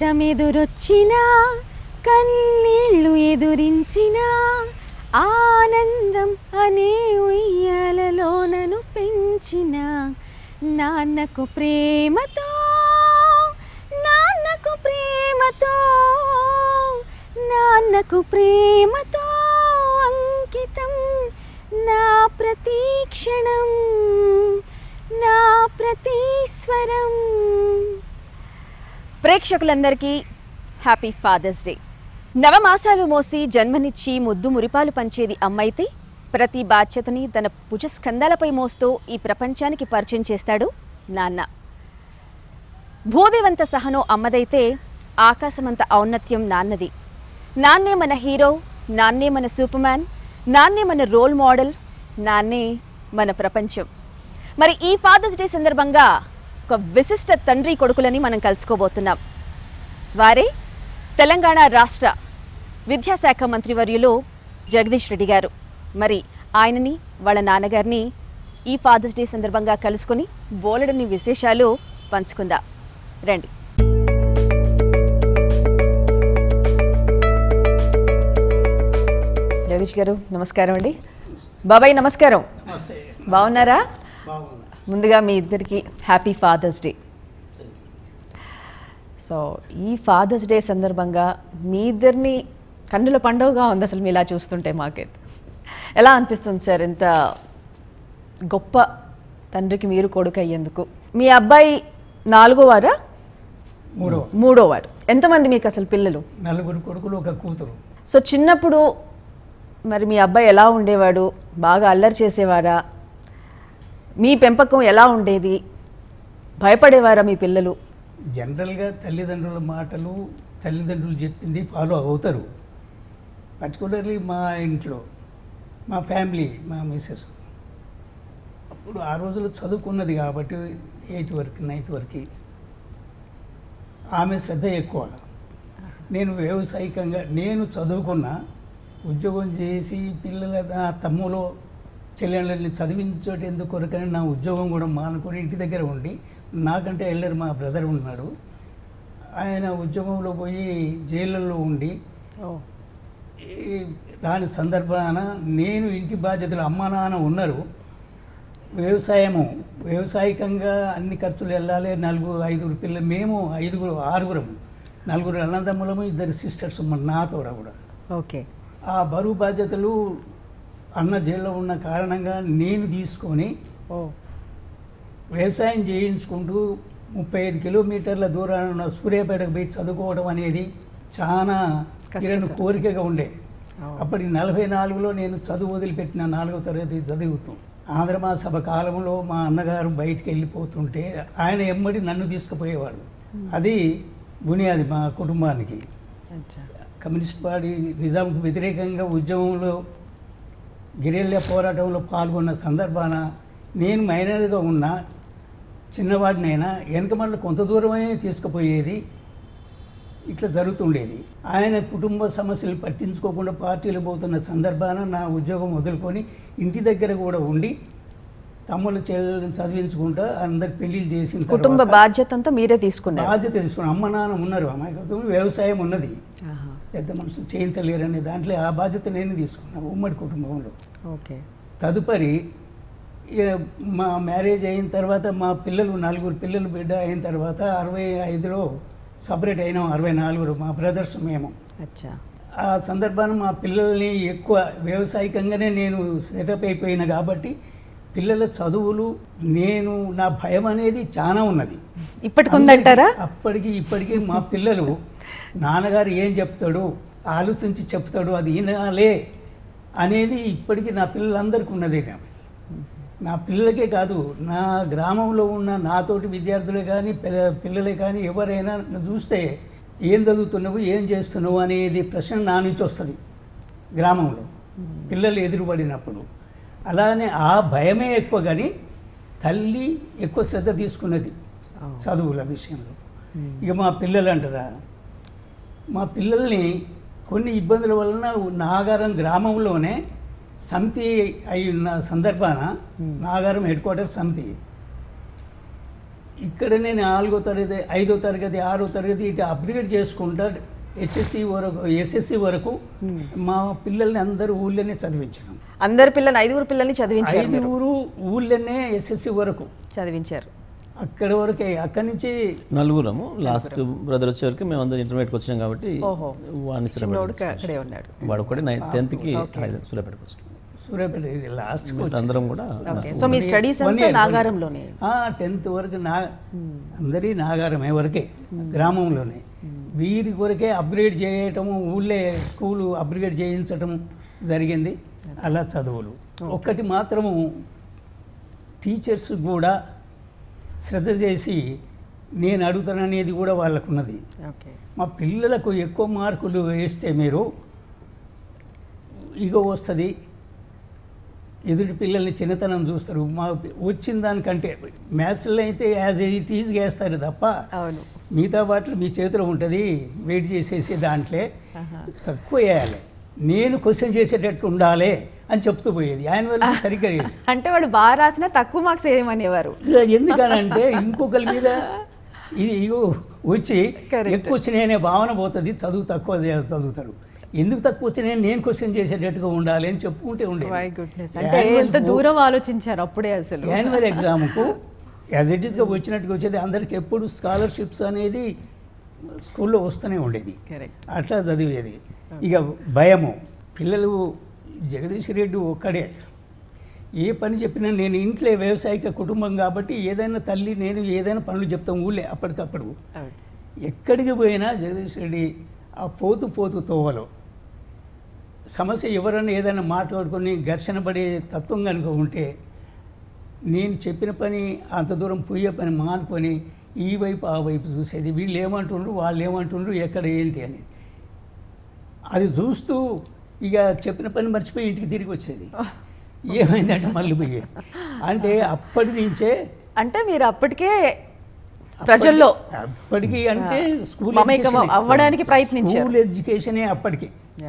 కష్టమెదురొచ్చినా కన్నీళ్ళు ఎదురించినా ఆనందం అనే ఉయ్యాలలో నన్ను పెంచిన నాన్నకు ప్రేమతో నాన్నకు ప్రేమతో నాన్నకు ప్రేమతో అంకితం నా ప్రతి క్షణం నా ప్రతి స్వరం ప్రేక్షకులందరికీ హ్యాపీ ఫాదర్స్ డే నవమాసాలు మోసి జన్మనిచ్చి ముద్దు మురిపాలు పంచేది అమ్మైతే ప్రతి బాధ్యతని తన భుజస్కంధాలపై మోస్తూ ఈ ప్రపంచానికి పరిచయం చేస్తాడు నాన్న భూదేవంత సహనం అమ్మదైతే ఆకాశమంత ఔన్నత్యం నాన్నది నాన్నే మన హీరో నాన్నే మన సూపర్ మ్యాన్ నాన్నే మన రోల్ మోడల్ నాన్నే మన ప్రపంచం మరి ఈ ఫాదర్స్ డే సందర్భంగా ఒక విశిష్ట తండ్రి కొడుకులని మనం కలుసుకోబోతున్నాం వారే తెలంగాణ రాష్ట్ర విద్యాశాఖ మంత్రివర్యులు జగదీష్ రెడ్డి గారు మరి ఆయనని వాళ్ళ నాన్నగారిని ఈ ఫాదర్స్ డే సందర్భంగా కలుసుకొని బోలెడని విశేషాలు పంచుకుందాం రండి జగదీష్ గారు నమస్కారం అండి బాబాయ్ నమస్కారం నమస్తే బాగున్నారా బాగున్నా ముందుగా మీ ఇద్దరికి హ్యాపీ ఫాదర్స్ డే సో ఈ ఫాదర్స్ డే సందర్భంగా మీ ఇద్దరిని కన్నుల పండుగగా ఉంది అసలు మీ ఇలా చూస్తుంటే మాకైతే ఎలా అనిపిస్తుంది సార్ ఇంత గొప్ప తండ్రికి మీరు కొడుకు అయ్యేందుకు మీ అబ్బాయి నాలుగో వారా మూడో మూడో వారు ఎంతమంది మీకు అసలు పిల్లలు నలుగురు కొడుకులు ఒక కూతురు సో చిన్నప్పుడు మరి మీ అబ్బాయి ఎలా ఉండేవాడు బాగా అల్లరి చేసేవారా మీ పెంపకం ఎలా ఉండేది భయపడేవారా మీ పిల్లలు జనరల్గా తల్లిదండ్రుల మాటలు తల్లిదండ్రులు చెప్పింది ఫాలో అవుతారు పర్టికులర్లీ మా ఇంట్లో మా ఫ్యామిలీ మా మిస్సెస్ అప్పుడు ఆ రోజులు చదువుకున్నది కాబట్టి ఎయిత్ వరకు నైన్త్ వరకు ఆమె శ్రద్ధ ఎక్కువ నేను వ్యవసాయికంగా నేను చదువుకున్న ఉద్యోగం చేసి పిల్లల నా తమ్ములో చెల్లెళ్ళని చదివించేటందుకు కొరకని నా ఉద్యోగం కూడా మానుకొని ఇంటి దగ్గర ఉండి నాకంటే ఎల్లరు మా బ్రదర్ ఉన్నాడు ఆయన ఉద్యోగంలో పోయి జైళ్ళల్లో ఉండి ఈ దాని సందర్భాన నేను ఇంటి బాధ్యతలు అమ్మా నాన్న ఉన్నారు వ్యవసాయము వ్యవసాయకంగా అన్ని ఖర్చులు వెళ్ళాలి నలుగురు ఐదుగురు పిల్లలు మేము ఐదుగురు ఆరుగురం నలుగురు అన్నదమ్ములము ఇద్దరు సిస్టర్స్ నాతో కూడా ఓకే ఆ బరువు బాధ్యతలు అన్న జైల్లో ఉన్న కారణంగా నేను తీసుకొని ఓ వ్యవసాయం చేయించుకుంటూ ముప్పై ఐదు కిలోమీటర్ల దూరాన ఉన్న సూర్యాపేటకు పోయి చదువుకోవడం అనేది చాలా తీరని కష్టకరం. కోరికగా ఉండే అవును. అప్పటి నలభై నాలుగులో నేను చదువు వదిలిపెట్టిన నాలుగో తరగతి చదువుతూ ఆంధ్రమాసభ కాలంలో మా అన్నగారు బయటికి వెళ్ళిపోతుంటే ఆయన ఎమ్మడి నన్ను తీసుకుపోయేవాడు అది బునియాది మా కుటుంబానికి అచ్చా కమ్యూనిస్ట్ పార్టీ నిజాంకు వ్యతిరేకంగా ఉద్యమంలో గిరిల్ల పోరాటంలో పాల్గొన్న సందర్భాన నేను మైనర్గా ఉన్న చిన్నవాడినైనా వెనక మళ్ళీ కొంత దూరమే తీసుకుపోయేది ఇట్లా జరుగుతుండేది ఆయన కుటుంబ సమస్యలు పట్టించుకోకుండా పార్టీలు పోతున్న సందర్భాన నా ఉద్యోగం వదులుకొని ఇంటి దగ్గర కూడా ఉండి తమ్ముళ్ళు చెల్లెలను చదివించుకుంటా అందరికి పెళ్లిళ్ళు చేసిన కుటుంబ తర్వాత బాధ్యత అంతా మీరే తీసుకున్నారు బాధ్యత తీసుకున్నాను అమ్మ నాన్న ఉన్నారు అమాయకత్వం వ్యవసాయం ఉన్నది ఆహా. పెద్ద మనుషులు చేయించలేరనే దాంట్లో ఆ బాధ్యత నేను తీసుకున్నాను ఉమ్మడి కుటుంబంలో ఓకే తదుపరి ఇక మా మ్యారేజ్ అయిన తర్వాత మా పిల్లలు నలుగురు పిల్లలు బిడ్డ అయిన తర్వాత అరవై ఐదులో సపరేట్ అయినాం అరవై నాలుగురు మా బ్రదర్స్ మేము అచ్చా ఆ సందర్భాన మా పిల్లల్ని ఎక్కువ వ్యవసాయకంగానే నేను సెటప్ అయిపోయిన కాబట్టి పిల్లల చదువులు నేను నా భయం అనేది చాలా ఉన్నది ఇప్పటికి ఉందంటారా అప్పటికి ఇప్పటికీ మా పిల్లలు నాన్నగారు ఏం చెప్తాడు ఆలోచించి చెప్తాడు అది వినాలే అనేది ఇప్పటికీ నా పిల్లలందరికీ ఉన్నదే నా నా పిల్లలకే కాదు నా గ్రామంలో ఉన్న నాతోటి విద్యార్థులే కానీ పెద్ద పిల్లలే కానీ ఎవరైనా నన్ను చూస్తే ఏం చదువుతున్నావు ఏం చేస్తున్నావు అనేది ప్రశ్న నా నుంచి వస్తుంది గ్రామంలో పిల్లలు ఎదురుపడినప్పుడు అలానే ఆ భయమే ఎక్కువ కానీ తల్లి ఎక్కువ శ్రద్ధ తీసుకున్నది అవును. చదువుల విషయంలో మ్మ్. ఇక మా పిల్లలు అంటారా మా పిల్లల్ని కొన్ని ఇబ్బందుల వలన నాగారం గ్రామంలోనే సమితి అయి ఉన్న సందర్భాన Hmm. నాగారం హెడ్ క్వార్టర్ సమితి ఇక్కడ నేను నాలుగో తరగతి ఐదో తరగతి ఆరో తరగతి ఇటు అప్గ్రేడ్ చేసుకుంటా హెచ్ఎస్సి వరకు ఎస్ఎస్సి వరకు మా పిల్లల్ని అందరూ ఊళ్ళోనే చదివించినాం అందరి పిల్లల్ని ఐదుగురు పిల్లల్ని చదివించారు మీరు. ఐదుగురు ఊళ్ళోనే ఎస్ఎస్సి వరకు చదివించారు అక్కడి వరకే అక్కడి నుంచి నలుగురము లాస్ట్ బ్రదర్ వచ్చేవరకు మేము అందరం ఇంటర్మీడియట్కి వచ్చాం కాబట్టి ఓహో. వాడిని చిన్నోడు సూర్యాపేట అక్కడే ఉన్నాడు వాడు కూడా నైన్ టెన్త్కి సూర్యాపేటకి వచ్చాడు సూర్యాపేట లాస్ట్ అందరం కూడా ఓకే సో మీ స్టడీస్ One అంతా year, one year. నాగారంలోనే టెన్త్ వరకు నా అందరి నాగారమే వరకే గ్రామంలోనే వీరి వరకే అప్గ్రేడ్ చేయటము ఊళ్ళే స్కూలు అప్గ్రేడ్ చేయించటం జరిగింది అలా చదువులు ఒక్కటి మాత్రము టీచర్స్ కూడా శ్రద్ధ చేసి నేను అడుగుతాననేది కూడా వాళ్ళకున్నది ఓకే మా పిల్లలకు ఎక్కువ మార్కులు వేస్తే మీరు ఇగో వస్తుంది ఎదుటి పిల్లల్ని చిన్నతనం చూస్తారు మా వచ్చిన దానికంటే మ్యాథ్స్లో అయితే యాజ్ ఇట్ ఈజ్ వేస్తారు తప్ప అవును మిగతా వాటిలో మీ చేతిలో ఉంటుంది వెయిట్ చేసేసి దాంట్లో తక్కువ వేయాలి నేను క్వశ్చన్ చేసేటట్టు ఉండాలి అని చెప్తూ పోయేది ఆయన వల్ల సరిగ్గా చేసి అంటే వాడు బాగా రాసినా తక్కువ మార్క్స్ వేయమనేవారు ఇక ఎందుకనంటే ఇంకొకరి మీద ఇది ఇగో వచ్చి Correct. ఎక్కువ వచ్చినాయనే భావన పోతుంది చదువు తక్కువ చే- చదువుతారు ఎందుకు తక్కువ వచ్చినాయి నేను క్వశ్చన్ చేసేటట్టుగా ఉండాలి అని చెప్పుకుంటే మై ఉండేది గుడ్నెస్ అంటే ఎంత దూరం ఆలోచించారు అప్పుడే అసలు యాన్యువల్ ఎగ్జామ్కు యాజ్ ఇట్ ఈస్గా వచ్చినట్టుగా వచ్చేది అందరికి ఎప్పుడు స్కాలర్షిప్స్ అనేది స్కూల్లో వస్తూనే ఉండేది కరెక్ట్ అట్లా చదివేది ఇక భయము పిల్లలు జగదీష్ రెడ్డి ఒక్కడే ఏ పని చెప్పినా నేను ఇంట్లో వ్యవసాయక కుటుంబం కాబట్టి ఏదైనా తల్లి నేను ఏదైనా పనులు చెప్తాం ఊళ్ళే అప్పటికప్పుడు ఎక్కడికి పోయినా జగదీష్ రెడ్డి ఆ పోతు పోతు తోవలో సమస్య ఎవరన్నా ఏదైనా మాట్లాడుకొని ఘర్షణ పడే తత్వం కనుక ఉంటే నేను చెప్పిన పని అంత దూరం పోయే పని మానుకొని ఈ వైపు ఆ వైపు చూసేది వీళ్ళు ఏమంటుండ్రు వాళ్ళు ఏమంటుండ్రు ఎక్కడ ఏంటి అని అది చూస్తూ ఇక చెప్పిన పని మర్చిపోయి ఇంటికి తిరిగి వచ్చేది ఏమైందంటే మళ్ళీ పోయే అంటే అప్పటి నుంచే అంటే మీరు అప్పటికే ప్రజల్లో అప్పటికి అంటే స్కూల్ మమేకం అవ్వడానికి ప్రయత్నించారు. స్కూల్ ఎడ్యుకేషనే అప్పటికి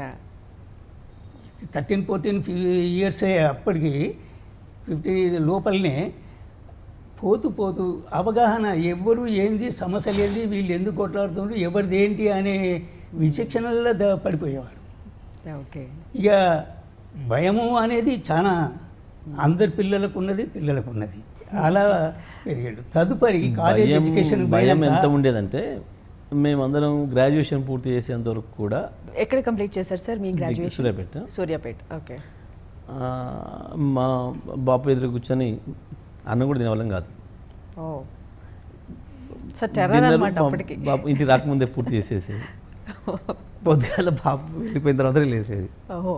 థర్టీన్ ఫోర్టీన్ ఇయర్స్ అప్పటికి ఫిఫ్టీ లోపలనే పోతూ పోతూ అవగాహన ఎవరు ఏంది సమస్యలు ఏంది వీళ్ళు ఎందుకు కొట్లాడుతున్నారు ఎవరిది ఏంటి అనే విచక్షణలో ద- పడిపోయేవాడు ఓకే ఇక భయము అనేది చాలా అందరి పిల్లలకు ఉన్నది పిల్లలకు ఉన్నది అలా పెరిగాడు తదుపరి కాలేజ్ భయం ఎడ్యుకేషన్ భయం ఎంత ఉండేదంటే మేమందరం గ్రాడ్యుయేషన్ పూర్తి చేసేంత వరకు కూడా ఎక్కడ కంప్లీట్ చేశారు సార్ మీ గ్రాడ్యుయేషన్ సూర్యాపేట సూర్యాపేట ఓకే ఆ, మా బాపు ఎదురు కూర్చొని అన్నం కూడా తినేవాళ్ళం కాదు ఓ సార్ టెర్రర్ డిన్నర్ అనమాట మా అప్పటికి బాపు ఇంటికి రాకముందే పూర్తి చేసేసేది పొద్దుగాల బాపు వెళ్ళిపోయిన తర్వాత లేసేది ఓహో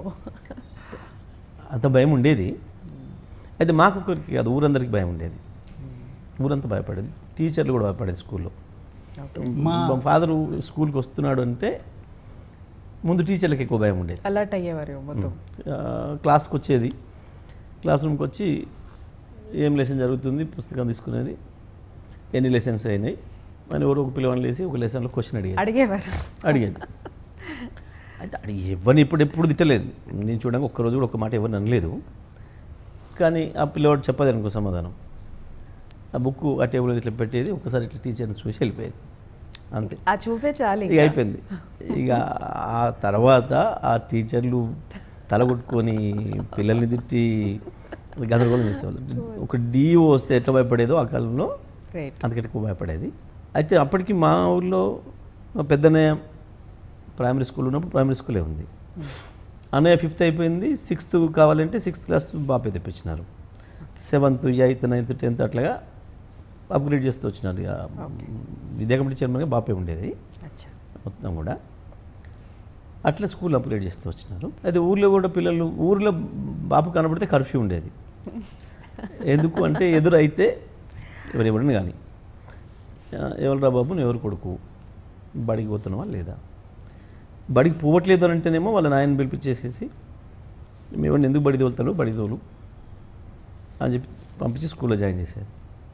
అంత భయం ఉండేది అయితే మాకు ఒకరికి కాదు ఊరందరికి భయం ఉండేది ఊరంతా భయపడేది టీచర్లు కూడా భయపడేది స్కూల్లో మా మా ఫాదరు స్కూల్కి వస్తున్నాడు అంటే ముందు టీచర్లకు ఎక్కువ భయం ఉండేది అలర్ట్ అయ్యేవారు మొత్తం ఆ, క్లాస్కి వచ్చేది క్లాస్ రూమ్కి వచ్చి ఏం లెసన్ జరుగుతుంది పుస్తకం తీసుకునేది ఎన్ని లెసన్స్ అయినాయి అని ఎవరో ఒక పిల్లవాడిని లేసి ఒక లెసన్లో క్వశ్చన్ అడిగేది అడిగేవారు అడిగేది అయితే అడిగి ఎవరిని ఇప్పుడు ఎప్పుడు తిట్టలేదు నేను చూడడానికి ఒక్కరోజు కూడా ఒక మాట ఎవరిని అనలేదు కానీ ఆ పిల్లవాడు చెప్పదు అనుకో సమాధానం ఆ బుక్ ఆ టేబుల్ మీద ఇట్లా పెట్టేది ఒకసారి ఇట్లా టీచర్ని చూసి వెళ్ళిపోయేది అంతే ఆ చూపే చాలు ఇక ఇంకా. అయిపోయింది ఇక ఆ తర్వాత ఆ టీచర్లు తలగొట్టుకొని పిల్లల్ని తిట్టి గందరగోళం చేసేవాళ్ళు ఒక డిఓ వస్తే ఎట్లా భయపడేదో ఆ కాలంలో Great. అంతకంటే ఎక్కువ భయపడేది అయితే అప్పటికి మా ఊళ్ళో మా పెద్దన్నయ్య ప్రైమరీ స్కూల్ ఉన్నప్పుడు ప్రైమరీ స్కూలే ఉంది అన్నయ్య ఫిఫ్త్ అయిపోయింది సిక్స్త్ కావాలంటే సిక్స్త్ క్లాస్ బాపే తెప్పించినారు సెవెంత్ ఎయిత్ నైన్త్ టెన్త్ అట్లాగా అప్గ్రేడ్ చేస్తూ వచ్చినారు ఇక విద్యా కమిటీ చైర్మన్గా బాపే ఉండేది అచ్చా మొత్తం కూడా అట్లా స్కూల్ అప్గ్రేడ్ చేస్తూ వచ్చినారు అయితే ఊర్లో కూడా పిల్లలు ఊర్లో బాపు కనబడితే కర్ఫ్యూ ఉండేది ఎందుకు అంటే ఎదురు అయితే ఎవరు ఎవరిని కానీ ఎవరురా బాబు నువ్వు ఎవరు కొడుకు బడికి పోతున్నావా లేదా బడికి పోవట్లేదు అని అంటేనేమో వాళ్ళ నాయన పిలిపించేసేసి మేము ఎందుకు బడి తోలుతాడు బడి తోలు అని చెప్పి పంపించి స్కూల్లో జాయిన్ చేసేది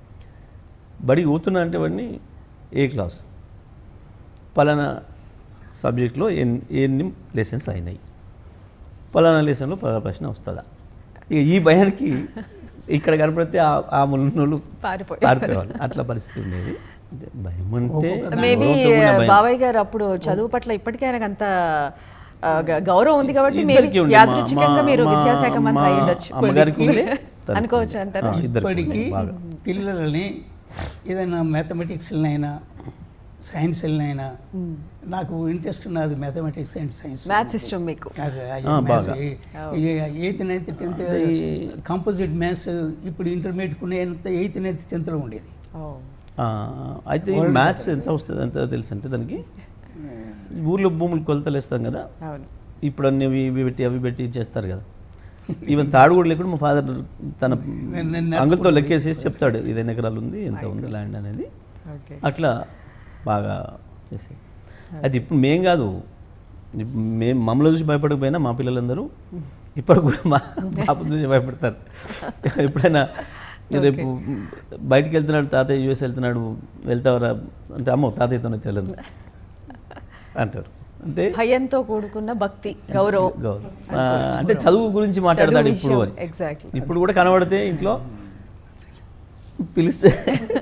బడికి పోతున్నా అంటే వాడిని ఏ క్లాస్ పలానా సబ్జెక్ట్లో ఎన్ ఎన్ని లెసన్స్ అయినాయి పలానా లెసన్లో పలానా ప్రశ్న వస్తుందా ఇక ఈ భయానికి ఇక్కడ కనపడితే ఆ- ఆ ముళ్ళు పారిపోయి పారిపోయేవాళ్ళు అట్లా పరిస్థితి ఉండేది అంటే భయం అంటే మేబీ గౌరవంతో కూడిన భయం. బాబాయ్ గారు అప్పుడు చదువు పట్ల ఇప్పటికే ఆయనకు అంత ఆ, గ- గౌరవం ఉంది కాబట్టి ఇద్దరికీ maybe ఉండే. మా- యాదృచ్ఛికంగా మీరు మా- విద్యాశాఖ మంత్రి మా అయి ఉండొచ్చు అమ్మగారికి ఉండే, తనకి అనుకోవచ్చు ఉండే. అంటారా? ఆ, ఇద్దరికి ఇప్పటికీ ఉండే, బాగా పిల్లలని ఏదైనా మ్యాథమెటిక్స్లనైనా సైన్స్లనైనా నాకు ఇంట్రెస్ట్ ఉన్నది మ్యాథమెటిక్స్ అండ్ సైన్స్ మ్యాథ్స్ ఇష్టం మీకు ఆ, బాగా. Eighth ninth tenth composite maths ఇప్పుడు ఇంటర్మీడియట్ ఉన్నంత ఎయిత్ నైన్త్ టెన్త్లో ఉండేది ఓ. ఆ, అయితే మ్యాథ్స్ ఎంత వస్తుంది ఎంత తెలుసు అంటే దానికి ఊర్లో భూములు కొలతలు వేస్తాం కదా అవును ఇప్పుడు అన్ని ఇవి ఇవి పెట్టి అవి పెట్టి చేస్తారు కదా ఈవెన్ తాడు కూడా లేకుండా మా ఫాదర్ తన నేను- నేను అంగులతో లెక్కేసేసి చెప్తాడు ఇది ఎన్ని ఎకరాలు ఉంది ఎంత ఉంది ల్యాండ్ అనేది ఓకే అట్లా బాగా చేసేది అది ఇప్పుడు మేం కాదు ఇప్పు- మేం మమ్మల్ని చూసి భయపడకపోయినా మా పిల్లలందరూ ఇప్పుడు కూడా మా పాపను చూసి భయపడతారు ఎప్పుడైనా రేపు బయటికి వెళ్తున్నాడు తాతయ్య యూఎస్ వెళ్తున్నాడు వెళ్తావరా అంటే అమ్మో తాతయ్యతోనే తెలియదు అంటారు అంటే భయంతో కూడుకున్న భక్తి గౌరవం గౌరవం ఆ, అంటే చదువు గురించి మాట్లాడతాడు ఇప్పుడు అని ఎగ్జాక్ట్లీ ఇప్పుడు కూడా కనబడితే ఇంట్లో పిలిస్తే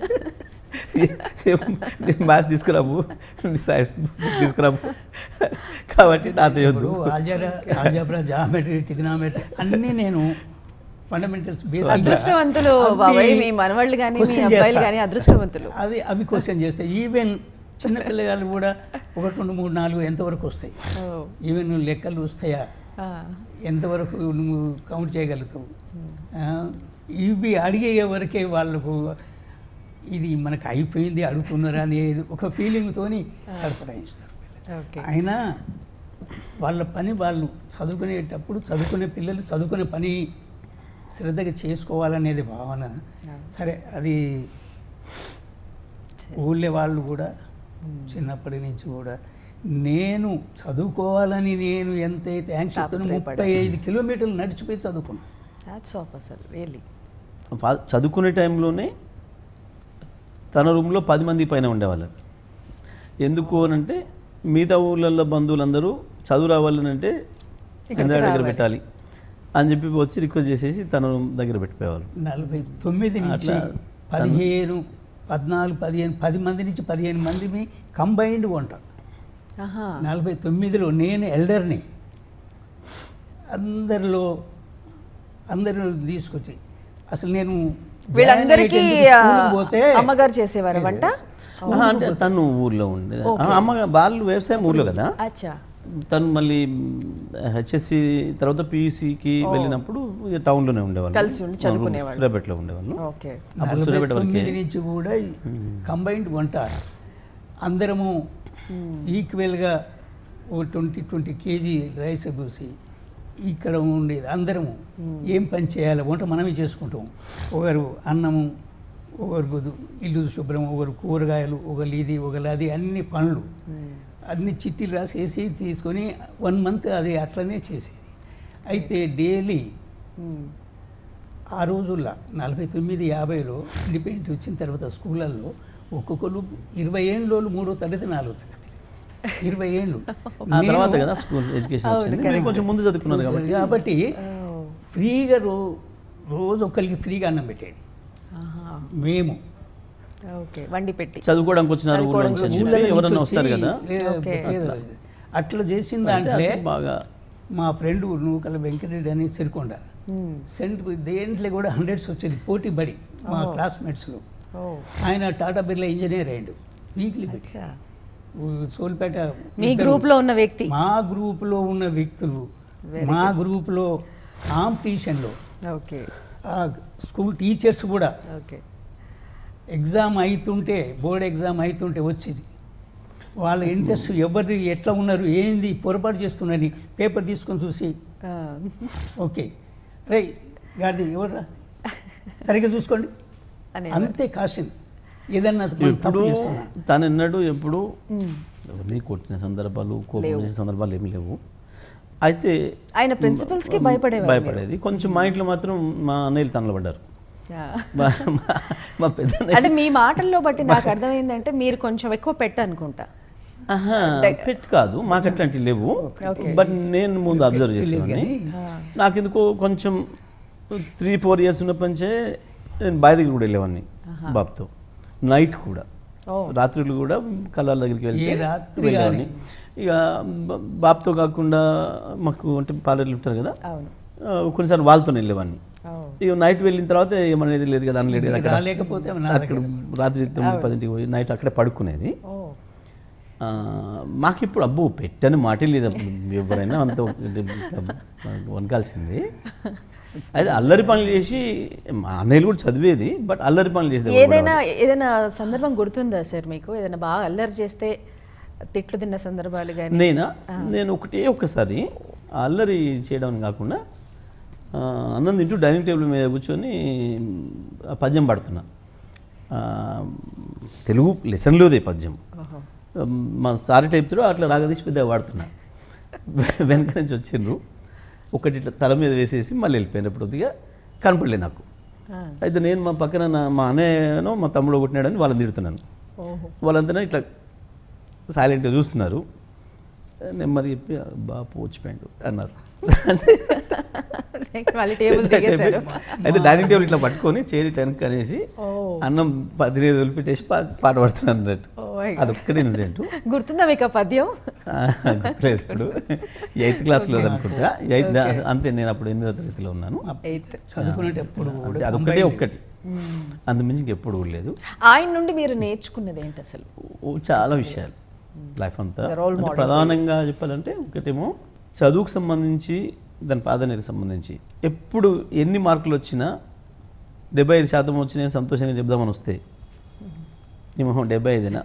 మ్యాథ్స్ తీసుకురాము సైన్స్ తీసుకురాము కాబట్టి తాతయ్య వద్దు ఇప్పుడు ఆల్జరా ఆల్జబ్రా జామెట్రీ టిగ్నామెట్రీ అన్నీ నేను ఫండమెంటల్స్ అదృష్టవంతులు బాబాయ్ మీ మనవాళ్ళు కానీ మీ అబ్బాయిలు కానీ అదృష్టవంతులు అది అవి క్వశ్చన్ చేస్తాయి ఈవెన్ చిన్న పిల్లగాళ్ళు కూడా ఒకటి రెండు మూడు నాలుగు ఎంతవరకు వస్తాయి ఓ. ఈవెన్ లెక్కలు వస్తాయా ఆ. ఎంతవరకు నువ్వు కౌంట్ చేయగలుగుతావు ఆ, ఇవి అడిగే వరకే వాళ్ళకు ఇది మనకు అయిపోయింది అడుగుతున్నారా అనేది ఒక ఫీలింగ్తోని సరఫరాయిస్తారు ఓకే అయినా వాళ్ళ పని వాళ్ళు చదువుకునేటప్పుడు చదువుకునే పిల్లలు చదువుకునే పని శ్రద్ధగా చేసుకోవాలనేది భావన సరే అది ఊళ్ళో వాళ్ళు కూడా చిన్నప్పటి నుంచి కూడా నేను చదువుకోవాలని నేను ఎంతైతే యాంక్షిస్తున్నా ముప్పై ఐదు కిలోమీటర్లు నడిచిపోయి చదువుకున్నాను దాట్స్ ఆఫ్ అసలు రియల్లీ ఫా- చదువుకునే టైంలోనే తన రూమ్లో పది మంది పైన ఉండేవాళ్ళు ఎందుకు అని అంటే మిగతా ఊళ్ళల్లో బంధువులందరూ చదువు రావాలని అంటే చంద్ర దగ్గర పెట్టాలి అని చెప్పి వచ్చి రిక్వెస్ట్ చేసేసి తన రూమ్ దగ్గర పెట్టిపోయేవాళ్ళు నలభై తొమ్మిది నుంచి అట్లా పదిహేను పద్నాలుగు పదిహేను పది మంది నుంచి పదిహేను మంది కంబైన్డ్ ఉంటాం ఆహా నలభై తొమ్మిదిలో నేను ఎల్డర్ని అందరిలో అందరిని తీసుకొచ్చి అసలు నేను వీళ్ళందరికీ జాయిన్ అయ్యేటందుకు ఆ, స్కూల్కి పోతే అమ్మగారు చేసేవారు వంట ఆహా, అంటే తను ఊర్లో ఉండేది అమ్మ వాళ్ళు వ్యవసాయం ఊర్లో కదా అచ్చా తను మళ్ళీ హెచ్ఎస్సి తర్వాత పియూసీకి వెళ్ళినప్పుడు ఇక టౌన్లోనే ఉండేవాళ్ళు కలిసి ఉండి చదువుకునేవాళ్ళు. సూర్యాపేటలో ఉండేవాళ్ళు ఓకే అప్పుడు నలభై సూర్యాపేట వరకే తొమ్మిది నుంచి కూడా కంబైన్డ్ వంట అందరము ఈక్వల్గా ఓ ట్వంటీ ట్వంటీ కేజీ రైస్ పూసి ఇక్కడ ఉండేది అందరము ఏం పని చేయాలి వంట మనమే చేసుకుంటాం ఒకరు అన్నము ఒకరు గుదు ఇల్లు శుభ్రం ఒకరు కూరగాయలు ఒకరు ఇది ఒకరు అది అన్ని పనులు అన్ని చిట్టీలు రాసేసి తీసుకొని వన్ మంత్ అది అట్లనే చేసేది అయితే డైలీ ఆ రోజుల్లో నలభై తొమ్మిది యాభైలో ఇండిపెండెంట్ వచ్చిన తర్వాత స్కూళ్ళల్లో ఒక్కొక్కరు ఇరవై ఏళ్ళు మూడో తరగతి నాలుగో తరగతి ఇరవై ఏళ్ళు ఆ తర్వాత కదా స్కూల్ ఎడ్యుకేషన్ వచ్చింది మీరు కొంచెం ముందు చదువుకున్నారు కాబట్టి కాబట్టి ఫ్రీగా రో రోజు ఒకరికి ఫ్రీగా అన్నం పెట్టేది ఆహా మేము ఓకే వండి పెట్టి చదువుకోవడానికి వచ్చినారు ఊళ్ళో నుంచి అని ఊళ్ళ చెప్పి నుంచి ఎవరన్నా వచ్చి వస్తారు కదా లే- ఓకే. లేదు. అట్లా చేసిన అయితే దాంట్లో అది బాగా మా ఫ్రెండ్ నూకల వెంకటరెడ్డి అని సిరికొండ మ్మ్. సెంట్ దేంట్లో కూడా హండ్రెడ్స్ వచ్చేది పోటీ బడి మా క్లాస్మేట్స్లో ఓ ఆయన టాటా బిర్లా ఇంజనీర్ అయ్యాడు వీక్లీ పెట్టి అచ్చా. సోల్పేట మీ ఇద్దరు- గ్రూప్ లో ఉన్న వ్యక్తి మా గ్రూపులో ఉన్న వ్యక్తులు మా గ్రూపులో కాంపిటీషన్లో ఓకే ఆ స్కూల్ టీచర్స్ కూడా ఓకే ఎగ్జామ్ అవుతుంటే బోర్డ్ ఎగ్జామ్ అవుతుంటే వచ్చేది వాళ్ళ ఇంట్రెస్ట్ ఎవరు ఎట్లా ఉన్నారు ఏంది పొరపాటు చేస్తున్నారని పేపర్ తీసుకొని చూసి ఆ. ఓకే రే గాడిది ఎవర్రా సరిగ్గా చూసుకోండి అనే అంతే కాషన్ ఏదన్నా మనం తప్పు ఎప్పుడు చేస్తున్నా తను ఎన్నడూ ఎప్పుడు ఎవరిని కొట్టిన సందర్భాలు కోపం చేసిన సందర్భాలు ఏమి లేవు అయితే ఆయన ప్రిన్సిపల్స్ కి భయపడేవారు మీరు. భయపడేది కొంచెం మా ఇంట్లో మాత్రం మా అన్నయ్యలు తనలో పడ్డారు యా. మా- మా- మా పెద్ద అంటే మీ మాటల్లో బట్టి నాకు అర్థమైందంటే మీరు కొంచెం ఎక్కువ పెట్ట అనుకుంటా ఆహా, పెట్ కాదు మాకు అట్లాంటివి లేవు Okay. బట్ నేను ముందు అబ్జర్వ్ చేసేవాడిని కానీ నాకు ఎందుకో కొంచెం త్రీ ఫోర్ ఇయర్స్ ఉన్న పంచే నేను బావి దగ్గర కూడా వెళ్ళేవాడిని బాబుతో నైట్ కూడా ఓ రాత్రులు కూడా కళాల దగ్గరికి వెళ్తే ఏ రాత్రి వెళ్ళేవాడిని ఇక బ- బాబుతో కాకుండా మాకు అంటే పార్లర్లు ఉంటారు కదా అవును ఆ, కొన్నిసార్లు వాళ్ళతో వెళ్ళేవాడిని ఓ ఇక నైట్ వెళ్ళిన తర్వాత ఏమనేది లేదు కదా అనలేదు కదా అక్కడ రాలేకపోతే నా అక్కడ రాత్రి తొమ్మిది పదింటికి పోయి నైట్ అక్కడే పడుకునేది ఓ ఆ, మాకు ఇప్పుడు అబ్బో పెట్టని మాటే లేదు అప్పుడు ఎవరైనా అంత వనకాల్సింది అయితే అల్లరి పనులు చేసి మా అన్నయ్యలు కూడా చదివేది బట్ అల్లరి పనులు చేసేది ఎవరు కూడా ఏదైనా ఏదైనా సందర్భం గుర్తుందా సార్ మీకు ఏదైనా బాగా అల్లరి చేస్తే తిట్లు తిన్న సందర్భాలు కానీ నేనా నేను ఒకటే ఒక్కసారి ఆ అల్లరి చేయడం కాకుండా ఆ, అన్నం తింటూ డైనింగ్ టేబుల్ మీద కూర్చొని ఆ పద్యం పాడుతున్నా ఆ, తెలుగు లెసన్లోదే పద్యం ఓహో మా సారీ టైప్తో అట్లా రాగదీసి పెద్దగా వాడుతున్నా వెనక నుంచి వచ్చిండ్రు ఒకటి ఇట్లా తల మీద వేసేసి మళ్ళీ వెళ్ళిపోయిన కొద్దిగా కనపడలే నాకు ఆ, అయితే నేను మా పక్కన నా- మా అన్నయ్యనో మా తమ్ముడు కొట్టినాడని వాళ్ళని తిడుతున్నాను ఓహో వాళ్ళంతా ఇట్లా సైలెంట్గా చూస్తున్నారు నెమ్మది చెప్పి బాపు వచ్చిపోయాడు అన్నారు మళ్ళీ టేబుల్ దిగేశారు అయితే డైనింగ్ టేబుల్ ఇట్లా పట్టుకొని చేరి టెనక్ అనేసి ఓ అన్నం పదిలేదు వదిలిపెట్టేసి పా పాట పాడుతున్నాను అన్నట్టు ఓ my God. అదొక్కటే ఇన్సిడెంట్ గుర్తుందా మీకు ఆ పద్యం గుర్తులేదు ఇప్పుడు ఎయిత్ క్లాస్లో అనుకుంటా ఎయిత్ అంతే నేను అప్పుడు ఎనిమిదో తరగతిలో ఉన్నాను ఎయిత్ చదువుకునేటప్పుడు అంతే, అదొక్కటే ఒక్కటి అందుమించి ఇంకెప్పుడు కూడా లేదు ఆయన నుండి మీరు నేర్చుకున్నది ఏంటి అసలు ఓ చాలా విషయాలు లైఫ్ అంతా The role అంటే model. ప్రధానంగా చెప్పాలంటే ఒకటేమో చదువుకు సంబంధించి దాని ప్రాధాన్యత సంబంధించి ఎప్పుడు ఎన్ని మార్కులు వచ్చినా డెబ్బై ఐదు శాతం వచ్చినాయి సంతోషంగా చెప్దామని వస్తే ఈ మొహం డెబ్బై ఐదేనా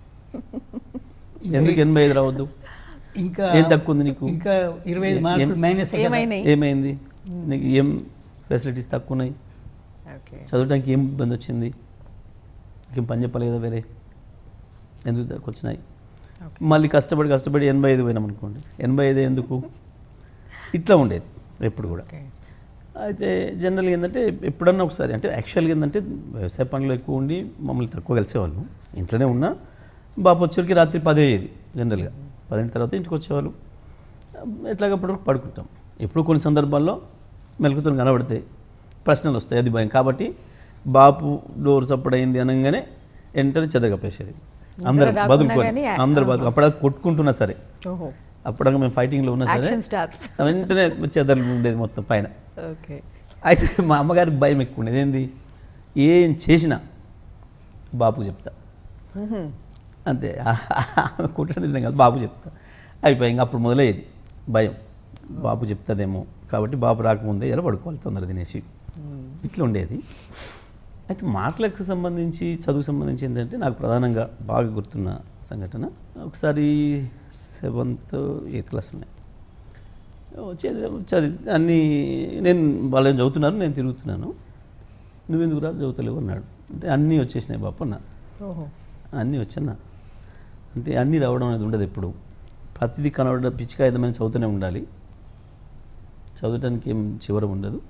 ఎందుకు ఎనభై ఐదు రావద్దు ఇంకా ఏం తక్కువ ఉంది నీకు ఇంకా ఇరవై ఐదు మార్కులు ఏం- మైనస్ ఏమైనాయి ఏమైంది నీకు ఏం ఫెసిలిటీస్ తక్కువ ఉన్నాయి ఓకే చదవడానికి ఏం ఇబ్బంది వచ్చింది ఇంకేం పని చెప్పాలి కదా వేరే ఎందుకు తక్కువ వచ్చినాయి Okay. మళ్ళీ కష్టపడి కష్టపడి ఎనభై ఐదు పోయినాం అనుకోండి ఎనభై ఐదు ఎందుకు ఇట్లా ఉండేది ఎప్పుడు కూడా ఓకే అయితే జనరల్గా ఏంటంటే ఎప్పుడన్నా ఒకసారి అంటే యాక్చువల్గా ఏంటంటే వ్యవసాయ పనులు ఎక్కువ ఉండి మమ్మల్ని తక్కువ కలిసేవాళ్ళు ఇంట్లోనే ఉన్నా బాపు వచ్చరికి రాత్రి పది అయ్యేది జనరల్గా పదింటి తర్వాత ఇంటికి వచ్చేవాళ్ళు ఎట్లాగప్పుడు పడుకుంటాం ఎప్పుడు కొన్ని సందర్భాల్లో మెలకుతో కనబడితే ప్రశ్నలు వస్తాయి అది భయం కాబట్టి బాపు డోర్ సప్పుడు అయింది అనగానే వెంటనే చెదగప్పేసేది అందరు రాకున్నా బదులుకొని కానీ, అందరు బదులు అప్పుడు కొట్టుకుంటున్నా సరే ఓహో అప్పుడు మేము ఫైటింగ్లో ఉన్నా సరే యాక్షన్ స్టార్స్ వెంటనే చెదలు ఉండేది మొత్తం పైన ఓకే అయితే మా అమ్మగారికి భయం ఎక్కువ ఉండేది ఏంది ఏం చేసినా బాబుకు చెప్తా అంతే ఆమె కుట్ర తింటాం కాదు బాబు చెప్తా అయిపోయి ఇంకా అప్పుడు మొదలయ్యేది భయం బాబు చెప్తాదేమో కాబట్టి బాబు రాకముందే ఎలా పడుకోవాలి తొందర తినేసి ఇట్లా ఉండేది అయితే మార్కులకు సంబంధించి చదువుకు సంబంధించి ఏంటంటే నాకు ప్రధానంగా బాగా గుర్తున్న సంఘటన ఒకసారి సెవెంత్ ఎయిత్ క్లాస్ ఉన్నాయి వచ్చేది చదివి అన్నీ నేను వాళ్ళు చదువుతున్నారు నేను తిరుగుతున్నాను నువ్వెందుకు రాదు చదువుతలేవు అన్నాడు అంటే అన్నీ వచ్చేసినాయి బాప అన్న ఓహో అన్నీ వచ్చన్నా అంటే అన్నీ రావడం అనేది ఉండదు ఎప్పుడు ప్రతిదీ కనబడ పిచ్చికాయుధమైన చదువుతూనే ఉండాలి చదవటానికి ఏం చివరం ఉండదు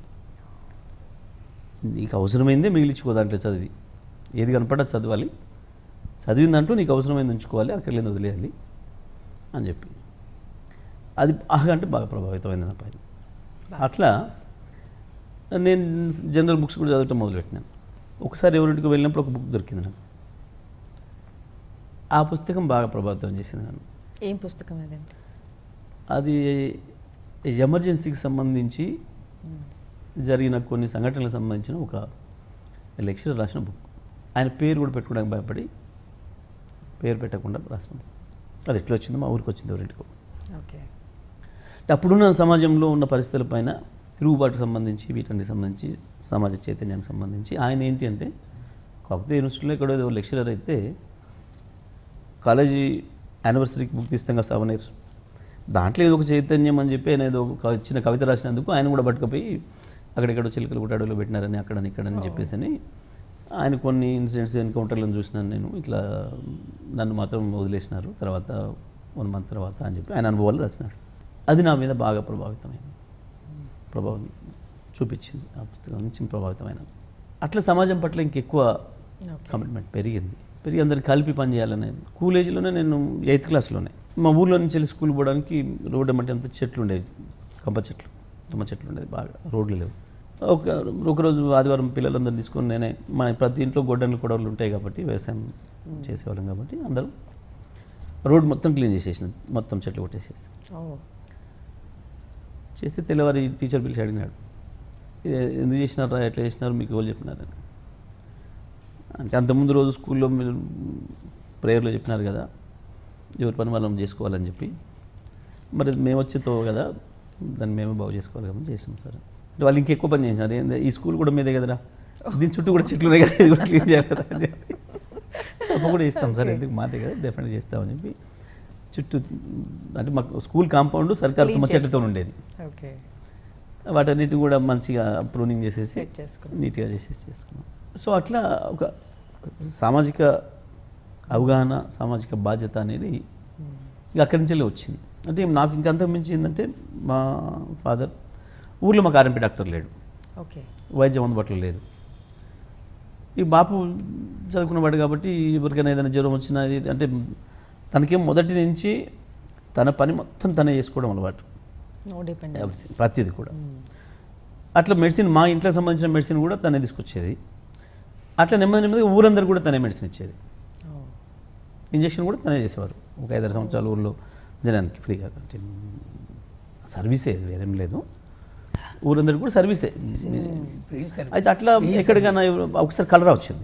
నీకు అవసరమైందే మిగిలించుకో దాంట్లో చదివి ఏది కనపడ్డా చదవాలి చదివిన దాంట్లో నీకు అవసరమైంది ఉంచుకోవాలి అక్కడ లేదు వదిలేయాలి అని చెప్పి అది బాగా అంటే బాగా ప్రభావితమైంది నా పైన అట్లా నేను జనరల్ బుక్స్ కూడా చదవటం మొదలుపెట్టినాను ఒకసారి ఎవరింటికి వెళ్ళినప్పుడు ఒక బుక్ దొరికింది నాకు ఆ పుస్తకం బాగా ప్రభావితం చేసింది నన్ను ఏం పుస్తకం అదండి అది ఎమర్జెన్సీకి సంబంధించి జరిగిన కొన్ని సంఘటనలకు సంబంధించిన ఒక లెక్చరర్ రాసిన బుక్ ఆయన పేరు కూడా పెట్టుకోవడానికి భయపడి పేరు పెట్టకుండా రాసిన book. అది ఎట్లా వచ్చిందో మా ఊరికి వచ్చింది ఎవరింటికో ఓకే అంటే అప్పుడున్న సమాజంలో ఉన్న పరిస్థితులపైన తిరుగుబాటుకు సంబంధించి వీటన్నిటికి సంబంధించి సమాజ చైతన్యానికి సంబంధించి ఆయన ఏంటి అంటే కాకపోతే యూనివర్సిటీలో ఇక్కడ ఏదో లెక్చరర్ అయితే కాలేజీ యానివర్సరీకి బుక్ తీస్తాం కదా సెవెన్ ఇయర్స్ దాంట్లో ఏదో ఒక చైతన్యం అని చెప్పి ఆయన ఏదో ఒక చిన్న కవిత రాసినందుకు ఆయన కూడా పట్టుకుపోయి అక్కడెక్కడో చిలుకలు కూడా అడవిలో పెట్టినారని అక్కడని ఇక్కడని చెప్పేసి అని ఆయన కొన్ని ఇన్సిడెంట్స్ ఎన్కౌంటర్లను చూసినాను నేను ఇట్లా నన్ను మాత్రం వదిలేసినారు తర్వాత వన్ మంత్ తర్వాత అని చెప్పి ఆయన అనుభవాలు రాసినాడు అది నా మీద బాగా ప్రభావితమైంది ప్రభావం చూపించింది ఆ పుస్తకం నుంచి ప్రభావితమైన అట్లా సమాజం పట్ల ఇంకెక్కువ కమిట్మెంట్ పెరిగింది పెరిగి అందరికి కలిపి పని చేయాలనేది స్కూల్ ఏజ్లోనే నేను ఎయిత్ క్లాస్లోనే మా ఊర్లో నుంచి వెళ్ళి స్కూల్ పోవడానికి రోడ్డు అంటే అంత చెట్లు ఉండేవి కంప చెట్లు తుమ్మ చెట్లు ఉండేది బాగా రోడ్లు లేవు ఒక ఒకరోజు ఆదివారం పిల్లలందరూ తీసుకొని నేనే మా ప్రతి ఇంట్లో గొడ్డలు కొడవలు ఉంటాయి కాబట్టి వ్యవసాయం చేసేవాళ్ళం కాబట్టి అందరం రోడ్ మొత్తం క్లీన్ చేసేసిన మొత్తం చెట్లు కొట్టేసేసి ఓ చేస్తే తెల్లవారి టీచర్ పిలిచి అడిగినాడు "ఇది ఎందుకు చేసినారా ఎట్లా చేసినారు మీకు ఎవరు చెప్పినారని అంటే అంతకుముందు రోజు స్కూల్లో మీరు ప్రేయర్లో చెప్పినారు కదా ఎవరి పని మనం చేసుకోవాలని చెప్పి మరి మేము వచ్చేతో కదా దాన్ని మేమే బాగు చేసుకోవాలి కాబట్టి చేసాం సార్ అంటే వాళ్ళు ఇంకెక్కువ పని చేసినారు ఏంది ఈ స్కూల్ కూడా మీదే కదరా దీని చుట్టూ కూడా చెట్లు ఉన్నాయి కదా ఇది కూడా క్లీన్ చేయాలి కదా అని చెప్పి తప్పకుండా చేస్తాం సార్ ఎందుకు మాదే కదా డెఫినెట్గా చేస్తామని చెప్పి చుట్టూ అంటే మాకు స్కూల్ కాంపౌండ్ సర్కారు తుమ్మ చెట్లతో ఉండేది ఓకే వాటన్నిటి కూడా మంచిగా ప్రూనింగ్ చేసేసి సెట్ చేసుకున్నాం నీట్గా చేసేసి చేసుకున్నాం సో అట్లా ఒక సామాజిక అవగాహన సామాజిక బాధ్యత అనేది ఇక అక్కడి నుంచే వచ్చింది అంటే నాకు ఇంకా అంతకు మించి ఏంటంటే మా ఫాదర్ ఊర్లో మాకు ఆర్ఎంపీ డాక్టర్ లేడు ఓకే వైద్యం అందుబాటులో లేదు ఈ బాపు చదువుకున్నవాడు కాబట్టి ఎవరికైనా ఏదైనా జ్వరం వచ్చినా ఇది అంటే తనకేం మొదటి నుంచి తన పని మొత్తం తనే చేసుకోవడం అలవాటు నో డిపెండెన్స్ ప్రతిది కూడా అట్లా మెడిసిన్ మా ఇంట్లో సంబంధించిన మెడిసిన్ కూడా తనే తీసుకొచ్చేది అట్లా నెమ్మది నెమ్మదిగా ఊరందరూ కూడా తనే మెడిసిన్ ఇచ్చేది ఇంజక్షన్ కూడా తనే చేసేవారు ఒక ఐదారు సంవత్సరాల ఊళ్ళో జనానికి ఫ్రీగా అంటే సర్వీసే వేరేం లేదు ఊరందరూ కూడా సర్వీసే ఫ్రీ సర్వీస్ అయితే అట్లా ఎక్కడికైనా ఒకసారి కలరా వచ్చింది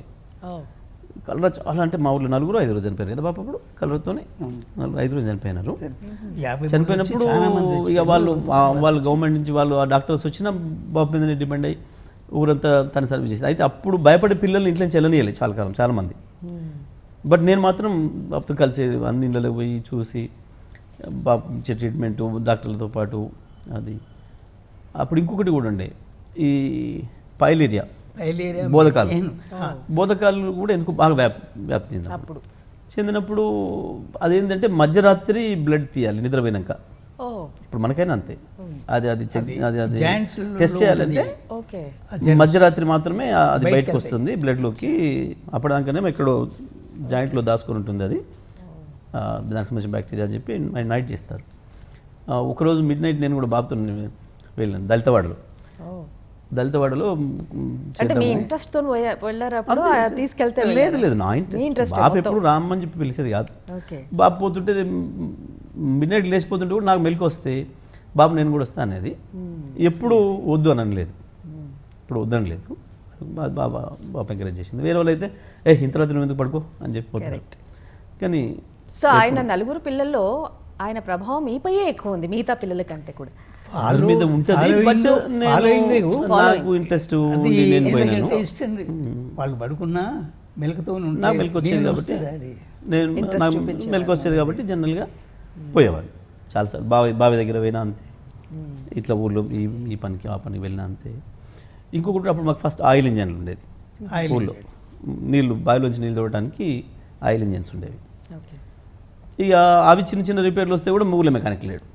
కలరా చాలా అంటే మా ఊళ్ళో నలుగురు ఐదుగురు చనిపోయారు కదా బాప అప్పుడు కలర్తోనే నలుగురు ఐదుగురు చనిపోయినారు యాభై చనిపోయినప్పుడు చాలా మంది ఇక వాళ్ళు ఆ- వాళ్ళు గవర్నమెంట్ నుంచి వాళ్ళు ఆ డాక్టర్స్ వచ్చినా బాబు మీదనే డిపెండ్ అయ్యి ఊరంతా తన సర్వీస్ చేసి అయితే అప్పుడు భయపడే పిల్లల్ని ఇంట్లో నుంచి వెళ్ళనియాలి చాలా కాలం చాలా మంది బట్ నేను మాత్రం బాబుతో కలిసి అన్ని ఇళ్ళకి పోయి చూసి బాబు ఇచ్చే ట్రీట్మెంట్ డాక్టర్లతో పాటు అది అప్పుడు ఇంకొకటి కూడా ఉండే ఈ పైలేరియా ఫైలేరియా బోధకాలు మెయిన్. బోధకాలు కూడా ఎందుకు బాగా వ్యాప్ వ్యాప్తి చెందాయి అప్పుడు చెందినప్పుడు అదేంటంటే మధ్యరాత్రి బ్లడ్ తీయాలి నిద్రపోయినాక ఓ ఇప్పుడు మనకైనా అంతే అది అది చెక్ అది అది జాయింట్స్ లో టెస్ట్ చేయాలంటే ఓకే మధ్యరాత్రి మాత్రమే ఆ- అది బయటకు వస్తుంది బ్లడ్లోకి అప్పటిదాకానే ఎక్కడో జాయింట్లో దాచుకొని ఉంటుంది అది ఆ, దానికి సంబంధించిన బ్యాక్టీరియా అని చెప్పి నై- నైట్ చేస్తారు ఆ, ఒకరోజు మిడ్ నైట్ నేను కూడా బాబుతో వెళ్ళాను దళితవాడలో ఓ దళితవాడలో మ్, అంటే మీ చేద్దామని. ఇంట్రెస్ట్ తో పోయా- వెళ్ళారు అప్పుడు అంతే. ఆ తీసుకెళ్తే లేదు వెళ్ళారా? లేదు నా మీ ఇంట్రెస్ట్ ఇంట్రెస్ట్ బాబు ఎప్పుడు రామ్మని చెప్పి పిలిచేది కాదు ఓకే బాబు పోతుంటే మిడ్ నైట్ లేచిపోతుంటే కూడా నాకు మెలకు వస్తే బాబు నేను కూడా వస్తా అనేది ఎప్పుడు వద్దు అని అనలేదు ఇప్పుడు వద్దని లేదు బా- బాబా బాబు ఎంకరేజ్ చేసింది వేరే వాళ్ళు అయితే ఏ ఇంత రాత్రి నువ్వు ఎందుకు పడుకో అని చెప్పి పోతారు Correct. కానీ సో ఆయన నలుగురు పిల్లల్లో ఆయన ప్రభావం మీపైయే ఎక్కువ ఉంది మిగతా పిల్లల కంటే కూడా వాళ్ళ మీద ఉంటుంది following- బట్ following నేను నాకు ఇంట్రెస్ట్ అది నేను పోయినాను ఏంటంటే ఇష్టం వాళ్ళు పడుకున్నా మెలకుతో నాకు మెలకు వచ్చేది కాబట్టి నేను నాకు మెలకు వచ్చేది కాబట్టి జనరల్గా పోయేవాడు చాలాసార్లు బావి బావి దగ్గర పోయినా అంతే ఇట్లా ఊర్లో ఈ ఈ పనికి ఆ పనికి వెళ్ళినా అంతే ఇంకొకటి అప్పుడు మాకు ఫస్ట్ ఆయిల్ ఇంజన్లు ఉండేది ఆయిల్ ఊళ్ళో నీళ్ళు బావిలోంచి నీళ్ళు తోడటానికి ఆయిల్ ఇంజన్స్ ఉండేవి ఓకే ఇక అవి చిన్న చిన్న రిపేర్లు వస్తే కూడా ఊళ్ళో మెకానిక్ లేడు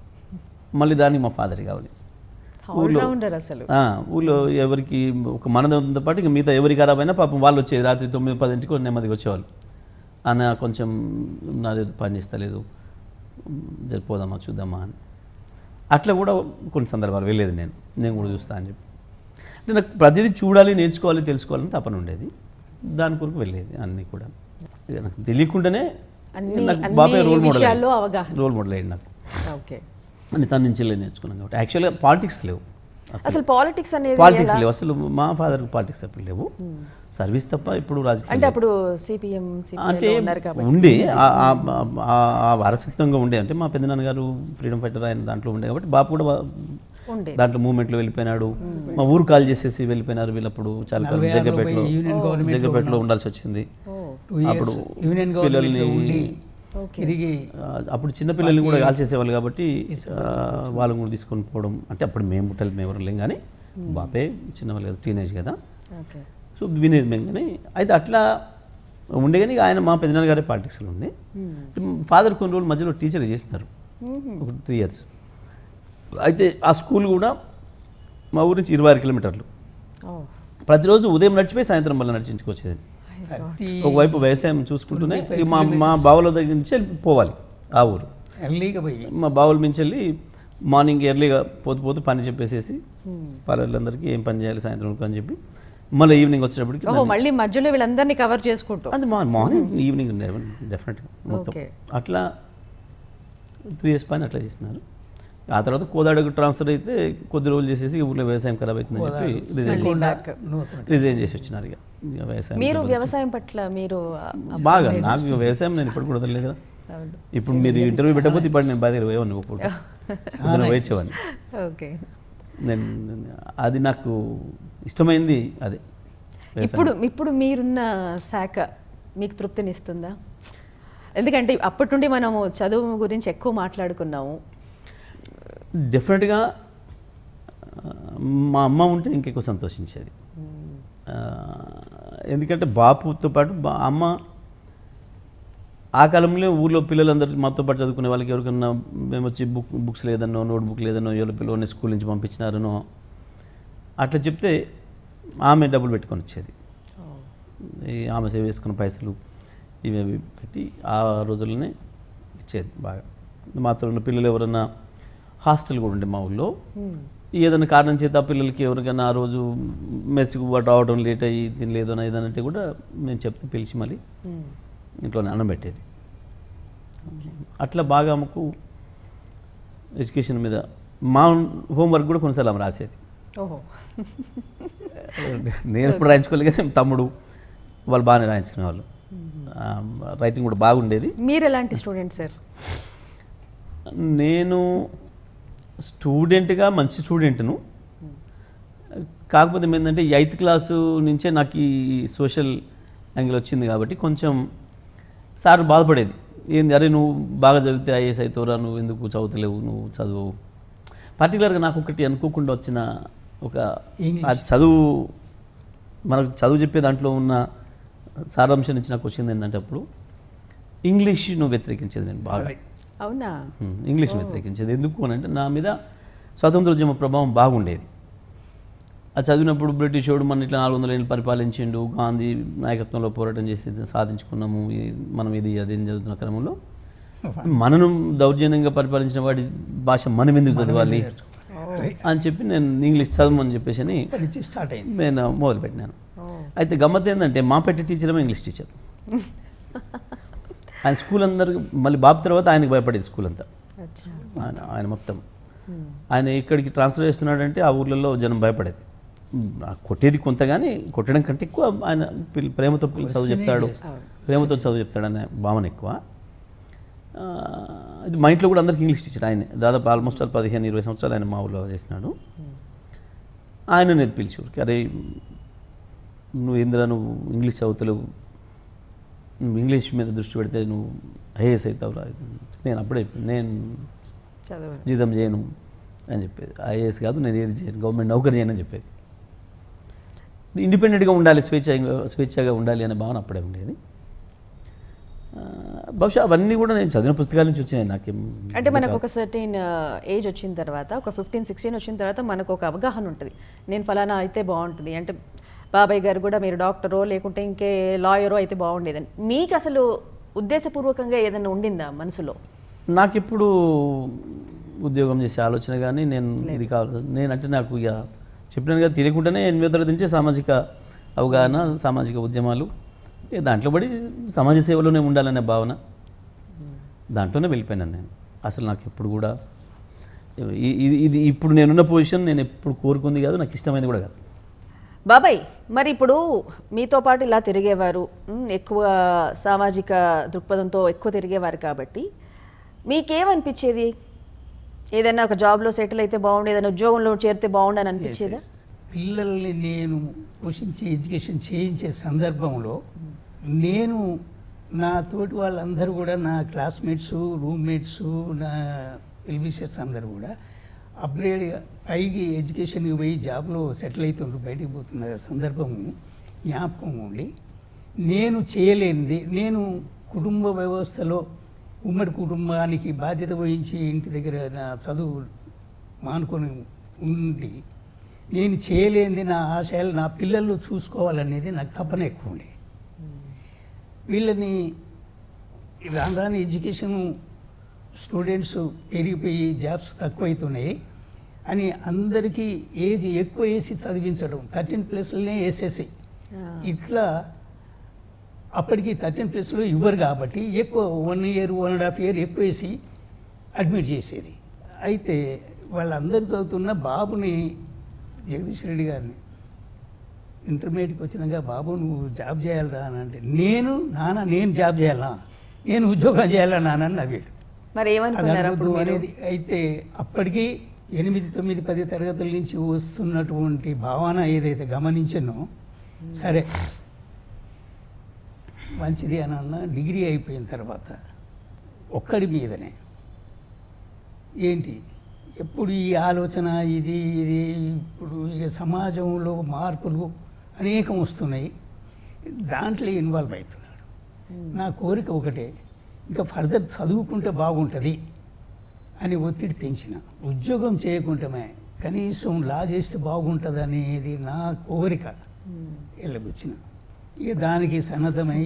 మళ్ళీ దానికి మా ఫాదర్ కావాలి ఆల్రౌండర్ అసలు ఆ, ఊళ్ళో ఎవరికి ఒక మనదంతో పాటు ఇంకా మిగతా ఎవరికి ఖరాబ్ అయినా పాపం వాళ్ళు వచ్చేది రాత్రి తొమ్మిది పదింటికి నెమ్మదిగా వచ్చేవాళ్ళు అన్న కొంచెం నాది పని చేస్తలేదు జరిపోదామా చూద్దామా అని అట్లా కూడా కొన్ని సందర్భాలు వెళ్ళేది నేను నేను కూడా చూస్తా అని చెప్పి అంటే నాకు ప్రతిదీ చూడాలి నేర్చుకోవాలి తెలుసుకోవాలని తపన ఉండేది దాని కొరకు వెళ్ళేది అన్నీ కూడా ఇక నాకు తెలియకుండానే అన్ని- నాకు అన్ని బాబాయ్ రోల్ మోడల్ విషయాల్లో అవగాహన. రోల్ మోడల్ అయ్యింది నాకు ఓకే అని తన నుంచి నేర్చుకున్నాను కాబట్టి యాక్చువల్గా పాలిటిక్స్ లేవు అసలు అసలు పాలిటిక్స్ అనేది పాలిటిక్స్ ఎలా? లేవు అసలు మా ఫాదర్కి పాలిటిక్స్ అప్పుడు లేవు సర్వీస్ తప్ప ఇప్పుడు అంటే రాజకీయం అప్పుడు సిపిఎం అంటే ఉన్నారు కాబట్టి ఉండే ఆ- ఆ- ఆ- ఆ వారసత్వంగా ఉండే అంటే మా పెద్దనాన్న గారు ఫ్రీడమ్ ఫైటర్ ఆయన దాంట్లో ఉండే కాబట్టి బాపు కూడా వా- ఉండే దాంట్లో మూమెంట్లో వెళ్ళిపోయినాడు మా ఊరు కాల్ చేసేసి వెళ్ళిపోయినారు వీళ్ళప్పుడు చాలా కాలం నలభై ఆరులో జగ్గపేటలో పోయి యూనియన్ గవర్నమెంట్లో జగ్గపేటలో ఉండాల్సి వచ్చింది ఓ టూ ఇయర్స్ అప్పుడు యూనియన్ పిల్లల్ని గవర్నమెంట్లో ఉండి ఓకే తిరిగి ఆ, అప్పుడు చిన్న పిల్లల్ని కూడా కాల్ చేసేవాళ్ళు కాబట్టి ఆ, వాళ్ళని కూడా తీసుకొని పోవడం అంటే అప్పుడు మేము పుట్టాలి మేము ఎవరు లేం కానీ బాపే చిన్నవాళ్ళు కదా టీనేజ్ కదా ఓకే సో వినేది మేము కానీ అయితే అట్లా ఉండే కానీ ఆయన మా పెద్దనాన్న గారే పాలిటిక్స్లో ఉండే ఫాదర్ కొన్ని రోజులు మధ్యలో టీచర్ చేస్తున్నారు ఒక త్రీ ఇయర్స్ అయితే ఆ స్కూల్ కూడా మా ఊరి నుంచి ఇరవై ఆరు కిలోమీటర్లు ఓ ప్రతిరోజు ఉదయం నడిచిపోయి సాయంత్రం మళ్ళీ నడిచించుకు వచ్చేది థర్టీ ఒకవైపు వ్యవసాయం చూసుకుంటూనే ఇక మా మా బావుల దగ్గర నుంచి వెళ్ళి పోవాలి ఆ ఊరు ఎర్లీగా పోయి మా బావుల నుంచి వెళ్ళి మార్నింగ్ ఎర్లీగా పోతూ పోతూ పని చెప్పేసేసి వాళ్ళందరికీ ఏం పని చేయాలి సాయంత్రం వరకు అని చెప్పి మళ్ళీ ఈవినింగ్ వచ్చేటప్పటికి ఓహో మళ్ళీ మధ్యలో వీళ్ళందరినీ కవర్ చేసుకుంటూ అది మా మార్నింగ్ ఈవినింగ్ డెఫినెట్గా మొత్తం Okay. అట్లా త్రీ ఇయర్స్ పైన అట్లా చేసినారు ఆ తర్వాత కోదాడకు ట్రాన్స్ఫర్ అయితే కొద్ది రోజులు చేసేసి ఊళ్ళో వ్యవసాయం ఖరాబ్ అవుతుందని చెప్పి రిజైన్ మళ్ళీ back. నూతన రిజైన్ చేసి వచ్చినారు ఇక ఇక వ్యవసాయం మీరు వ్యవసాయం పట్ల మీరు బాగా నాకు వ్యవసాయం నేను ఇప్పుడు కూడా వదలలేదు కదా అవును. ఇప్పుడు మీరు ఇంటర్వ్యూ పెట్టకపోతే ఇప్పుడు నేను బాగా పోయేవాడిని ఒక పూట పొద్దున పోయించేవాడిని ఓకే నేను నేను- అది నాకు ఇష్టమైంది అదే వ్యవసాయం. ఇప్పుడు ఇప్పుడు మీరున్న శాఖ మీకు తృప్తినిస్తుందా ఎందుకంటే అప్పటి నుండి మనము చదువు గురించి ఎక్కువ మాట్లాడుకున్నాము డెఫినెట్గా ఆ, మా అమ్మ ఉంటే ఇంకెక్కువ సంతోషించేది ఆ, ఎందుకంటే బాపుతో పాటు బా అమ్మ ఆ కాలంలో ఊళ్ళో పిల్లలందరూ మాతో పాటు చదువుకునే వాళ్ళకి ఎవరికన్నా మేము వచ్చి బుక్ బుక్స్ లేదనో నోట్ బుక్ లేదనో ఎవరి పిల్లల్ని స్కూల్ నుంచి పంపించినారనో అట్లా చెప్తే ఆమె డబ్బులు పెట్టుకొని వచ్చేది ఈ ఆమె సేవ్ చేసుకున్న పైసలు ఇవి అవి పెట్టి ఆ రోజుల్లోనే ఇచ్చేది బాగా మాతో ఉన్న పిల్లలు ఎవరన్నా హాస్టల్ కూడా ఉండే మా ఊళ్ళో ఏదైనా కారణం చేత ఆ పిల్లలకి ఎవరికైనా ఆ రోజు మెస్కి రావడం లేట్ అయ్యి తినలేదు అని ఏదైనా అంటే కూడా మేము చెప్తే పిలిచి మళ్ళీ ఇంట్లోనే అన్నం పెట్టేది అట్లా బాగా ఆమెకు ఎడ్యుకేషన్ మీద మా హోంవర్క్ కూడా కొన్నిసార్లు ఆమె రాసేది ఓహో నేను ఎప్పుడు రాయించుకోలేదు కానీ తమ్ముడు వాళ్ళు బాగానే రాయించుకునే వాళ్ళు రైటింగ్ కూడా బాగుండేది మీరు ఎలాంటి స్టూడెంట్ సార్ నేను స్టూడెంట్గా మంచి స్టూడెంట్ను కాకపోతే ఏంటంటే ఎయిత్ క్లాసు నుంచే నాకు ఈ సోషల్ యాంగిల్ వచ్చింది కాబట్టి కొంచెం సార్ బాధపడేది ఏంది అరే నువ్వు బాగా చదివితే ఐఏఎస్ అవుతావురా నువ్వు ఎందుకు చదువుతలేవు నువ్వు చదువు పర్టికులర్గా నాకు ఒకటి అనుకోకుండా వచ్చిన ఒక ఆ చదువు మనకు చదువు చెప్పే దాంట్లో ఉన్న సారాంశం నుంచి నాకు వచ్చింది ఏంటంటే అప్పుడు ఇంగ్లీష్ నువ్వు వ్యతిరేకించేది నేను బాగా అవునా ఉమ్, ఇంగ్లీష్ వ్యతిరేకించేది ఎందుకు అని అంటే నా మీద స్వాతంత్ర ఉద్యమ ప్రభావం బాగుండేది అది చదివినప్పుడు బ్రిటిష్ వాడు మన ఇట్లా నాలుగు వందల ఏళ్ళు పరిపాలించిండు గాంధీ నాయకత్వంలో పోరాటం చేసి సాధించుకున్నాము ఈ- మనం ఇది అది అని చదువుతున్న క్రమంలో మనను దౌర్జన్యంగా పరిపాలించిన వాడి భాష మనం ఎందుకు చదవాలి అని చెప్పి నేను ఇంగ్లీష్ చదవమని చెప్పేసి అని ఇప్పటి నుంచి స్టార్ట్ అయింది నేను మొదలుపెట్టినాను అయితే గమ్మత్ ఏంటంటే మా పెట్టి టీచర్ ఇంగ్లీష్ టీచర్ ఆయన స్కూల్ అందరికి మళ్ళీ బాబు తర్వాత ఆయనకి భయపడేది స్కూల్ అంతా అచ్చా ఆయన ఆయన మొత్తం ఆయన ఇక్కడికి ట్రాన్స్ఫర్ చేస్తున్నాడంటే ఆ ఊర్లలో జనం భయపడేది ఉమ్, ఆ కొట్టేది కొంత కానీ కొట్టడం కంటే ఎక్కువ ఆయన పిల్ల- ప్రేమతో పిల్ల చదువు చెప్తాడు ప్రేమతో చదువు చెప్తాడనే భావన ఎక్కువ ఆ, ఇది మా ఇంట్లో కూడా అందరికి ఇంగ్లీష్ టీచర్ ఆయన దాదాపు ఆల్మోస్ట్ ఆల్ పదిహేను ఇరవై సంవత్సరాలు ఆయన మా ఊళ్ళో చేసినాడు ఆయన నేను పిలిచి ఊరికి అరే నువ్వు ఇందిరా నువ్వు ఇంగ్లీష్ చదువుతలేవు నువ్వు ఇంగ్లీష్ మీద దృష్టి పెడితే నువ్వు ఐఏఎస్ అవుతావురా నేను అప్పుడే చెప్పాను, నేను చదవను జీతం చేయను అని చెప్పేది ఐఏఎస్ కాదు నేను ఏది చేయను గవర్నమెంట్ నౌకరీ చేయను అని చెప్పేది ఇండిపెండెంట్గా ఉండాలి స్వేచ్ఛగా స్వేచ్ఛగా ఉండాలి అనే భావన అప్పుడే ఉండేది ఆ, బహుశా అవన్నీ కూడా నేను చదివిన పుస్తకాల నుంచి వచ్చినాయి నాకేం అంటే మనకు ఒక సర్టైన్ ఏజ్ వచ్చిన తర్వాత ఒక ఫిఫ్టీన్ సిక్స్టీన్ వచ్చిన తర్వాత మనకు ఒక అవగాహన ఉంటుంది నేను ఫలానా అయితే బాగుంటుంది అంటే బాబాయ్ గారు కూడా మీరు డాక్టరో లేకుంటే ఇంకే లాయరో అయితే బాగుండేదని మీకు అసలు ఉద్దేశపూర్వకంగా ఏదైనా ఉండిందా మనసులో నాకు ఇప్పుడు ఉద్యోగం చేసే ఆలోచన కానీ నేను ఇది కావాలి నేనంటే నాకు ఇక చెప్పినాను కదా తెలియకుండానే ఎనిమిదో తరగతి నుంచే సామాజిక అవగాహన సామాజిక ఉద్యమాలు ఇక దాంట్లో పడి సమాజ సేవలోనే ఉండాలనే భావన దాంట్లోనే వెళ్ళిపోయినాను నేను అసలు నాకు ఎప్పుడు కూడా ఇ- ఇది ఇది ఇప్పుడు నేనున్న పొజిషన్ నేను ఎప్పుడు కోరుకుంది కాదు నాకు ఇష్టమైంది కూడా కాదు బాబాయ్ మరి ఇప్పుడు మీతో పాటు ఇలా తిరిగేవారు ఉమ్, ఎక్కువ సామాజిక దృక్పథంతో ఎక్కువ తిరిగేవారు కాబట్టి మీకేమనిపించేది ఏదైనా ఒక జాబ్లో సెటిల్ అయితే బాగుండు ఏదైనా ఉద్యోగంలో చేరితే బాగుండు అని అనిపించేదా పిల్లల్ని నేను పోషించే ఎడ్యుకేషన్ చేయించే సందర్భంలో నేను నా తోటి వాళ్ళందరూ కూడా నా క్లాస్మేట్స్ రూమ్మేట్స్ నా ఎల్బిషర్స్ అందరూ కూడా అప్గ్రేడ్ పైకి ఎడ్యుకేషన్కి పోయి జాబ్లో సెటిల్ అవుతుండ్రు బయటికి పోతున్న సందర్భం జ్ఞాపకం ఉండి నేను చేయలేనిది నేను కుటుంబ వ్యవస్థలో ఉమ్మడి కుటుంబానికి బాధ్యత వహించి ఇంటి దగ్గర నా చదువు మానుకొని ఉండి నేను చేయలేనిది నా ఆశయాలు నా పిల్లలు చూసుకోవాలనేది నాకు తపన ఎక్కువ ఉండే వీళ్ళని రాను రాని ఎడ్యుకేషన్ స్టూడెంట్స్ పెరిగిపోయి జాబ్స్ తక్కువైతున్నాయి అని అందరికీ ఏజ్ ఎక్కువ వేసి చదివించడం థర్టీన్ ప్లస్లనే వేసేసి ఇట్లా అప్పటికి థర్టీన్ ప్లస్లో ఇవ్వరు కాబట్టి ఎక్కువ one year one and half year ఎక్కువ వేసి అడ్మిట్ చేసేది అయితే వాళ్ళందరూ చదువుతున్న బాబుని జగదీష్ రెడ్డి గారిని ఇంటర్మీడియట్కి వచ్చినాక బాబు నువ్వు జాబ్ చేయాలరా అని అంటే నేను నాన్న నేను జాబ్ చేయాలా నేను ఉద్యోగం చేయాలా నాన్న అని నవ్వాడు మరి అది ఏమనుకున్నారు అప్పుడు అడగొద్దు మీరు అనేది అయితే అప్పటికి ఎనిమిది తొమ్మిది పది తరగతుల నుంచి వస్తున్నటువంటి భావన ఏదైతే గమనించానో సరే మంచిది అని అన్న డిగ్రీ అయిపోయిన తర్వాత ఒక్కడి మీదనే ఏంటి ఎప్పుడు ఈ ఆలోచన ఇది ఇది ఇప్పుడు ఇక సమాజంలో మార్పులు అనేకం వస్తున్నాయి దాంట్లో ఇన్వాల్వ్ అవుతున్నాడు నా కోరిక ఒకటే ఇంకా ఫర్దర్ చదువుకుంటే బాగుంటుంది అని ఒత్తిడి పెంచిన ఉద్యోగం చేయకుంటమే కనీసం లా చేస్తే బాగుంటుంది అనేది నా కోరిక వెళ్ళబుచ్చిన ఇక దానికి సన్నద్ధమై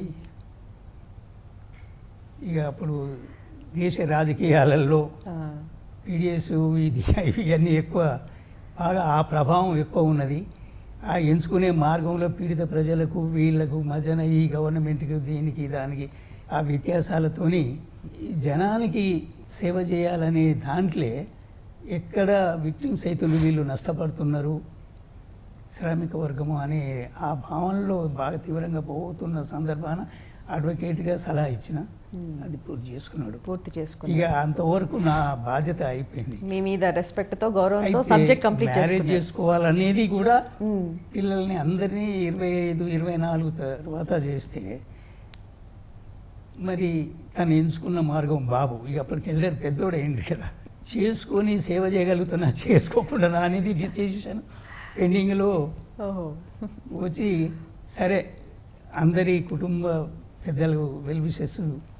ఇక అప్పుడు దేశ రాజకీయాలలో ఆ, పీడిఎస్ ఇది ఇవన్నీ ఎక్కువ బాగా ఆ ప్రభావం ఎక్కువ ఉన్నది ఆ ఎంచుకునే మార్గంలో పీడిత ప్రజలకు వీళ్ళకు మధ్యన ఈ గవర్నమెంట్కి దీనికి దానికి ఆ వ్యత్యాసాలతోని ఈ జనానికి సేవ చేయాలనే దాంట్లో ఎక్కడ విక్టిమ్స్ అవుతున్నారు వీళ్ళు నష్టపడుతున్నారు శ్రామిక వర్గము అనే ఆ భావనలో బాగా తీవ్రంగా పోతున్న సందర్భాన అడ్వకేట్గా సలహా ఇచ్చిన అది పూర్తి చేసుకున్నాడు పూర్తి ఇక చేసుకున్నారు అంతవరకు నా బాధ్యత అయిపోయింది మీ మీద రెస్పెక్ట్ తో గౌరవంతో అయితే సబ్జెక్ట్ కంప్లీట్ మ్యారేజ్ చేసుకున్నారు చేసుకోవాలనేది కూడా మ్మ్. పిల్లల్ని అందరినీ ఇరవై ఐదు ఇరవై నాలుగు తర్వాత చేస్తే మరి తను ఎంచుకున్న మార్గం బాబు ఇక అప్పటికి వెళ్ళారు పెద్దోడు అయింది కదా చేసుకొని సేవ చేయగలుగుతున్నా చేసుకోకుండా అనేది డిసిషన్ పెండింగ్లో ఓహో వచ్చి సరే అందరి కుటుంబ పెద్దలు వెల్ విషెస్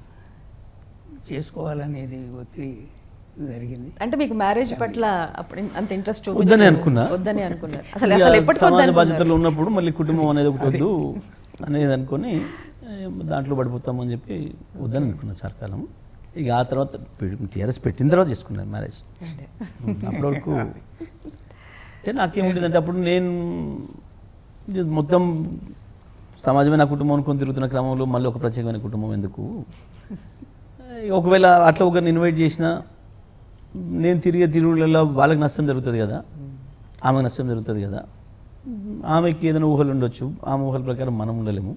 చేసుకోవాలనేది ఒత్తిడి జరిగింది అంటే మీకు మ్యారేజ్ పట్ల అప్పుడు అంత ఇంట్రెస్ట్ వద్దని అనుకున్నా. వద్దని అనుకున్నారు అసలు ఇక అసలు ఎప్పటికి సమాజ వద్దనుకున్నారు? బాధ్యతలు ఉన్నప్పుడు మళ్ళీ కుటుంబం అనేది ఒకటి వద్దు అనేది అనుకొని ఏ, దాంట్లో పడిపోతామని చెప్పి వద్దని అనుకున్నా చాలా కాలం ఇక ఆ తర్వాత టీఆర్ఎస్ పెట్టిన తర్వాత చేసుకున్నాను మ్యారేజ్ అంతే. అప్పటి వరకు అంటే నాకేముండేదంటే అప్పుడు నేను ఇది మొత్తం సమాజమే నా కుటుంబం అనుకొని తిరుగుతున్న క్రమంలో మళ్ళీ ఒక ప్రత్యేకమైన కుటుంబం ఎందుకు ఒకవేళ అట్లా ఒకరిని ఇన్వైట్ చేసినా నేను తిరిగే తిరుగులలో వాళ్ళకి నష్టం జరుగుతుంది కదా ఆమెకు నష్టం జరుగుతుంది కదా ఆమెకి ఏదైనా ఊహలు ఉండొచ్చు ఆమె ఊహల ప్రకారం మనం ఉండలేము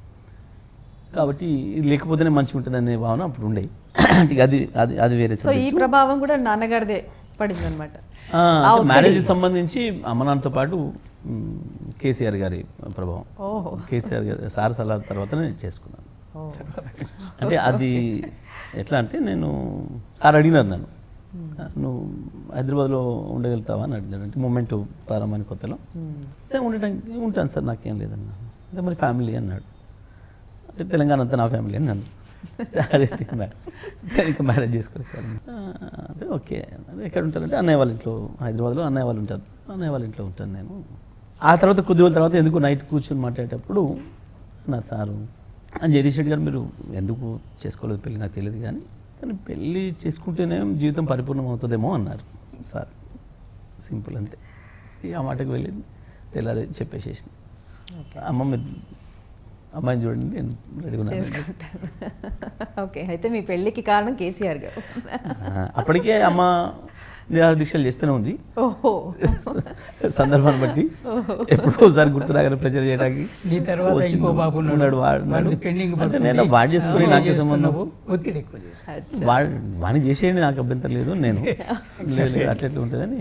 కాబట్టి ఇది లేకపోతేనే మంచిగా ఉంటుంది అనే భావన అప్పుడు ఉండే ఇక అది అది అది వేరే సో ఈ ప్రభావం కూడా నాన్నగారిదే పడింది అనమాట ఆ, అంటే మ్యారేజ్ సంబంధించి అమ్మ నాన్నతో పాటు మ్, కేసీఆర్ గారి ప్రభావం ఓహో కేసీఆర్ గారి సార్ సలహా తర్వాతనే చేసుకున్నాను ఓ. అంటే అది ఎట్లా అంటే నేను సార్ అడిగినారు నన్ను నువ్వు హైదరాబాద్లో ఉండగలుగుతావా అని అడిగినారు అంటే మూమెంట్ ప్రారంభమైన కొత్తలో "ఏ, ఉండటానికి ఉంటాను సార్ నాకేం లేదన్నా అంటే మరి ఫ్యామిలీ అన్నాడు అంటే తెలంగాణ అంతా నా ఫ్యామిలీ అని నన్ను అదే మేడం ఇంకా మ్యారేజ్ చేసుకోలేదు సార్ "ఆ, అంటే ఓకే అదే ఎక్కడ ఉంటారంటే అన్నయ్య వాళ్ళ ఇంట్లో హైదరాబాద్లో అన్నయ్య వాళ్ళు ఉంటారు అన్నయ్య వాళ్ళ ఇంట్లో ఉంటాను నేను ఆ తర్వాత కొద్ది రోజుల తర్వాత ఎందుకు నైట్ కూర్చొని మాట్లాడేటప్పుడు నా సారు "ఆ, జగదీష్ రెడ్డి గారు మీరు ఎందుకు చేసుకోలేదు పెళ్ళి నాకు తెలియదు కానీ కానీ పెళ్ళి చేసుకుంటేనే జీవితం పరిపూర్ణం అవుతుందేమో అన్నారు సార్ సింపుల్ అంతే ఇక ఆ మాటకు వెళ్ళింది తెల్లారి చెప్పేసేసిన అమ్మ మీరు అమ్మాయిని చూడండి నేను రెడీగా ఉన్నాను చేసుకుంటారు ఓకే అయితే మీ పెళ్ళికి కారణం కేసీఆర్ గారు ఆ, అప్పటికే అమ్మ నిరాహార దీక్షలు చేస్తూనే ఉంది ఓహో సందర్భాన్ని బట్టి ఎప్పుడో ఒకసారి గుర్తు రాగానే ప్రెజర్ చేయడానికి నీ తర్వాత వచ్చిండు. ఇంకో బాబు ఉన్నాడు. ఉన్నాడు వాడు వాడిది పెండింగ్ అంటే నేను వాడు చేసుకుని నాకే సంబంధం ఒత్తిడి ఎక్కువ చేసి అచ్చా. వాడు వాడిని చేసేయండి నాకు అభ్యంతరం లేదు నేను లేదు లేదు, అట్లా ఎట్లా ఉంటుందని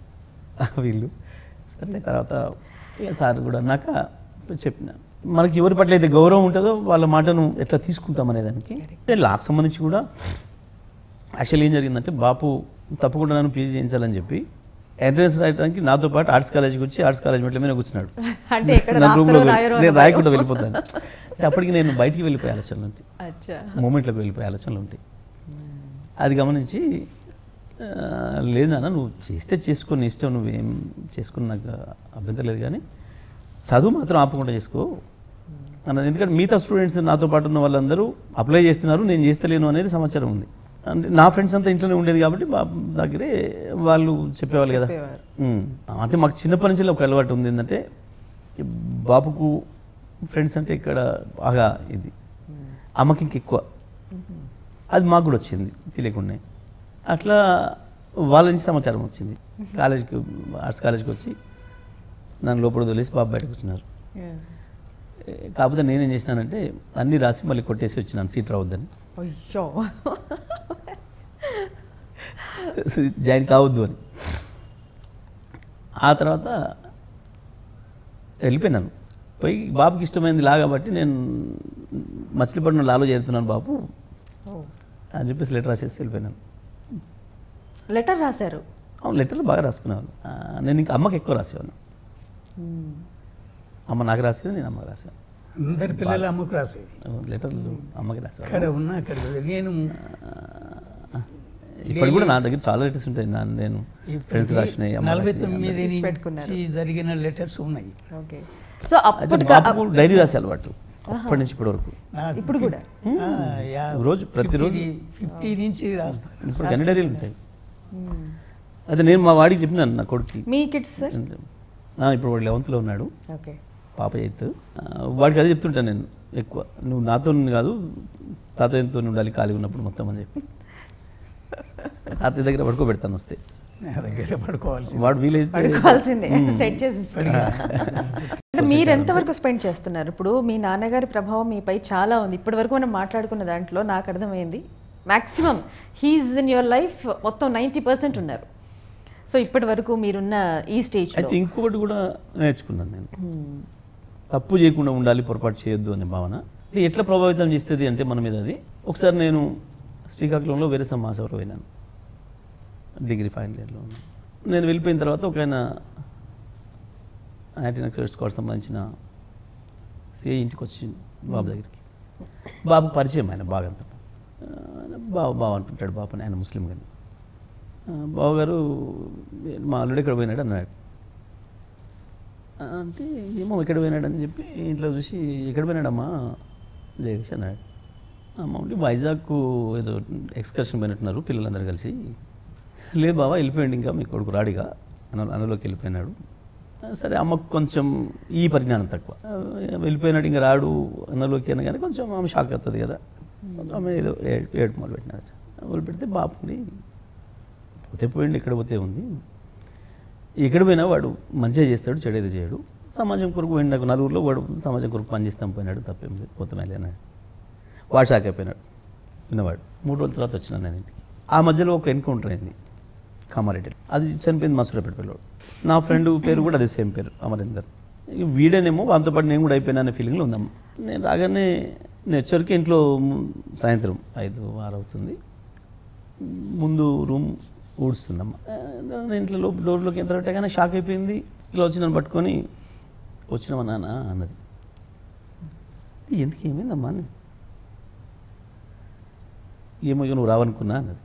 వీళ్ళు సరే తర్వాత ఇక సార్ కూడా అన్నాక చెప్పిన మనకి ఎవరి పట్ల అయితే గౌరవం ఉంటుందో వాళ్ళ మాటను ఎట్లా తీసుకుంటాం అనేదానికి అంటే లాకు సంబంధించి కూడా యాక్చువల్లీ ఏం జరిగిందంటే బాపు తప్పకుండా నన్ను పీజీ చేయించాలని చెప్పి ఎంట్రన్స్ రాయడానికి నాతో పాటు ఆర్ట్స్ కాలేజ్కి వచ్చి ఆర్ట్స్ కాలేజ్ మెట్ల మీద కూర్చున్నాడు అంటే ఎక్కడ నా రూమ్లో రాస్తారో రాయరో నేను అన్నమాట. రాయకుండా వెళ్ళిపోతాను అంటే అప్పటికి నేను బయటికి వెళ్ళిపోయే ఆలోచనలు ఉంటాయి అచ్చా మూమెంట్లోకి వెళ్ళిపోయే ఆలోచనలు ఉంటాయి అది గమనించి ఆ, లేదు నాన్న నువ్వు చేస్తే చేసుకొని ఇష్టం నువ్వేం చేసుకుని నాకు అభ్యంతరం లేదు కానీ చదువు మాత్రం ఆపకుండా చేసుకో అన్నాను ఎందుకంటే మిగతా స్టూడెంట్స్ నాతో పాటు ఉన్న వాళ్ళందరూ అప్లై చేస్తున్నారు నేను చేస్తలేను అనేది సమాచారం ఉంది అంటే నా ఫ్రెండ్స్ అంతా ఇంట్లోనే ఉండేది కాబట్టి బాబు దగ్గరే వాళ్ళు చెప్పేవాళ్ళు కదా చెప్పేవారు. ఉమ్. అంటే మాకు చిన్నప్పటి నుంచి ఒక అలవాటు ఉంది ఏంటంటే ఈ బాబుకు ఫ్రెండ్స్ అంటే ఇక్కడ బాగా ఇది అమ్మకి ఇంక ఎక్కువ అది మాకు కూడా వచ్చింది తెలియకుండా అట్లా వాళ్ళ నుంచి సమాచారం వచ్చింది కాలేజీకి ఆర్ట్స్ కాలేజీకి వచ్చి నన్ను లోపల వదిలేసి బాబు బయటకు వచ్చినారు ఏ, కాకపోతే నేనేం చేసినానంటే అన్నీ రాసి మళ్ళీ కొట్టేసి వచ్చినాను సీట్ రావద్దని అయ్యో జాయిన్ కావద్దు అని ఆ తర్వాత వెళ్ళిపోయినాను పోయి బాబుకి ఇష్టమైంది లా కాబట్టి నేను మచిలీపట్నం లాలో చేరుతున్నాను బాబు అని చెప్పేసి లెటర్ రాసేసి వెళ్ళిపోయినాను లెటర్ రాశారు అవును లెటర్లు బాగా రాసుకున్నాను ఆ, నేను ఇంకా అమ్మకి ఎక్కువ రాసేవాను అమ్మ నాకు రాసేది నేను అమ్మకి రాసాను అందరి పిల్లలు అమ్మకు రాసేది లెటర్లు అమ్మకి రాసేవాను ఇక్కడ ఉన్నా అక్కడ నేను ఇప్పటికి కూడా నా దగ్గర చాలా లెటర్స్ ఉంటాయి నా నేను ఫ్రెండ్స్ రాసినాయి అమ్మ నలభై రాసినాయి, తొమ్మిది తీసి పెట్టుకున్నారు. నుంచి జరిగిన లెటర్స్ ఉన్నాయి ఓకే సో అయితే అప్పటి బాబుకు డైరీ రాసే అలవాటు అప్పటి నుంచి ఇప్పటి వరకు నాకు ఇప్పుడు కూడా? ఆ, యా- రోజు, ప్రతిరోజు? 50 ఫిఫ్టీ నుంచి రాస్తాను ఇప్పుడు అన్ని డైరీలు ఉంటాయి అయితే నేను మా వాడికి చెప్పినాను నా కొడుక్కి మీ కిడ్స్ సార్ ఆ, ఇప్పుడు వాడు లెవెంత్లో ఉన్నాడు ఓకే పాప ఎయిత్ వాడికి అదే చెప్తుంటాను నేను ఎక్కువ నువ్వు నాతో కాదు తాతయ్యతో ఉండాలి ఖాళీగా ఉన్నప్పుడు మొత్తం అని చెప్పి తాతయ్య దగ్గర పడుకోబెడతాను వస్తే నా దగ్గర పడుకోవాల్సి వాడు వీలైతే పడుకోవాల్సిందే సెట్ చేసి అంటే మీరు ఎంతవరకు స్పెండ్ చేస్తున్నారు ఇప్పుడు మీ నాన్నగారి ప్రభావం మీపై చాలా ఉంది ఇప్పటి వరకు మనం మాట్లాడుకున్న దాంట్లో నాకు అర్థమైంది maximum he is in your life మొత్తం నైంటీ పర్సెంట్ ఉన్నారు సో ఇప్పటి వరకు మీరున్న ఈ స్టేజ్ అయితే ఇంకొకటి కూడా నేర్చుకున్నాను నేను తప్పు చేయకుండా ఉండాలి పొరపాటు చేయొద్దు అనే భావన అంటే ఎట్లా ప్రభావితం చేస్తుంది అంటే మన మీద అది ఒకసారి నేను శ్రీకాకుళంలో వేరే సమాసంలో పోయినాను డిగ్రీ ఫైనల్ ఇయర్లో ఉన్నాను నేను వెళ్ళిపోయిన తర్వాత ఒక ఆయన యాంటీ నక్సల్ స్క్వాడ్ సంబంధించిన సిఐ ఇంటికి వచ్చి బాబు దగ్గరికి బాబు పరిచయం ఆయన బాగా అంత బాబు బాబు అంటుంటాడు బాబు అని ఆయన ముస్లిం కానీ బాబు గారు మా అల్లుడు ఎక్కడ పోయినాడు అన్నాడు ఆ, అంటే ఏమో ఎక్కడ పోయినాడు అని చెప్పి ఇంట్లో చూసి ఎక్కడ పోయినాడమ్మా జగదీష్ అన్నాడు అమ్మ ఉండి వైజాగ్కు ఏదో ఎక్స్కర్షన్ పోయినట్టున్నారు పిల్లలందరూ కలిసి లేదు బాబా వెళ్ళిపోయాడు ఇంకా మీ కొడుకు రాడిగా అన అనలోకి వెళ్ళిపోయినాడు ఆ, సరే అమ్మకు కొంచెం ఈ పరిజ్ఞానం తక్కువ ఆ, వెళ్ళిపోయినాడు ఇంకా రాడు అన్నలోకి అనగానే కొంచెం ఆమె షాక్ అవుతుంది కదా ఆమె ఏదో ఏడు ఏడు మొదలు పెట్టినది మొదలు పెడితే బాపుండి పోతే పోయింది ఎక్కడ పోతే ఉంది ఎక్కడ పోయినా వాడు మంచిగా చేస్తాడు చెడేది చేయడు సమాజం కొరకు పోయినాడు నలుగురిలో వాడు సమాజం కొరకు పనిచేస్తాం పోయినాడు తప్పేం లేదు పోతే అన్నాడు వాడు షాక్ అయిపోయినాడు విన్నవాడు మూడు రోజుల తర్వాత వచ్చినాను నేను ఇంటికి ఆ మధ్యలో ఒక ఎన్కౌంటర్ అయింది కామారెడ్డి అది చనిపోయింది మా సూర్యాపేట పిల్లవాడు నా ఫ్రెండ్ పేరు కూడా అదే సేమ్ పేరు అమరేందర్ ఇక వీడేనేమో వాంతో పాటు నేను కూడా అయిపోయినా అనే ఫీలింగ్లో ఉందమ్మ నేను రాగానే నేను వచ్చరికి ఇంట్లో ము- సాయంత్రం ఐదు ఆరు అవుతుంది ముందు రూమ్ ఊడుస్తుందమ్మ ఆ, నేను ఇంట్లో లోపు డోర్లోకి ఎంటర్ పెట్టగానే షాక్ అయిపోయింది ఇట్లా వచ్చి నన్ను పట్టుకొని వచ్చినావా నాన్న అన్నది ఎందుకు ఏమైందమ్మా అని ఏమో ఇక నువ్వు రావనుకున్నా అన్నది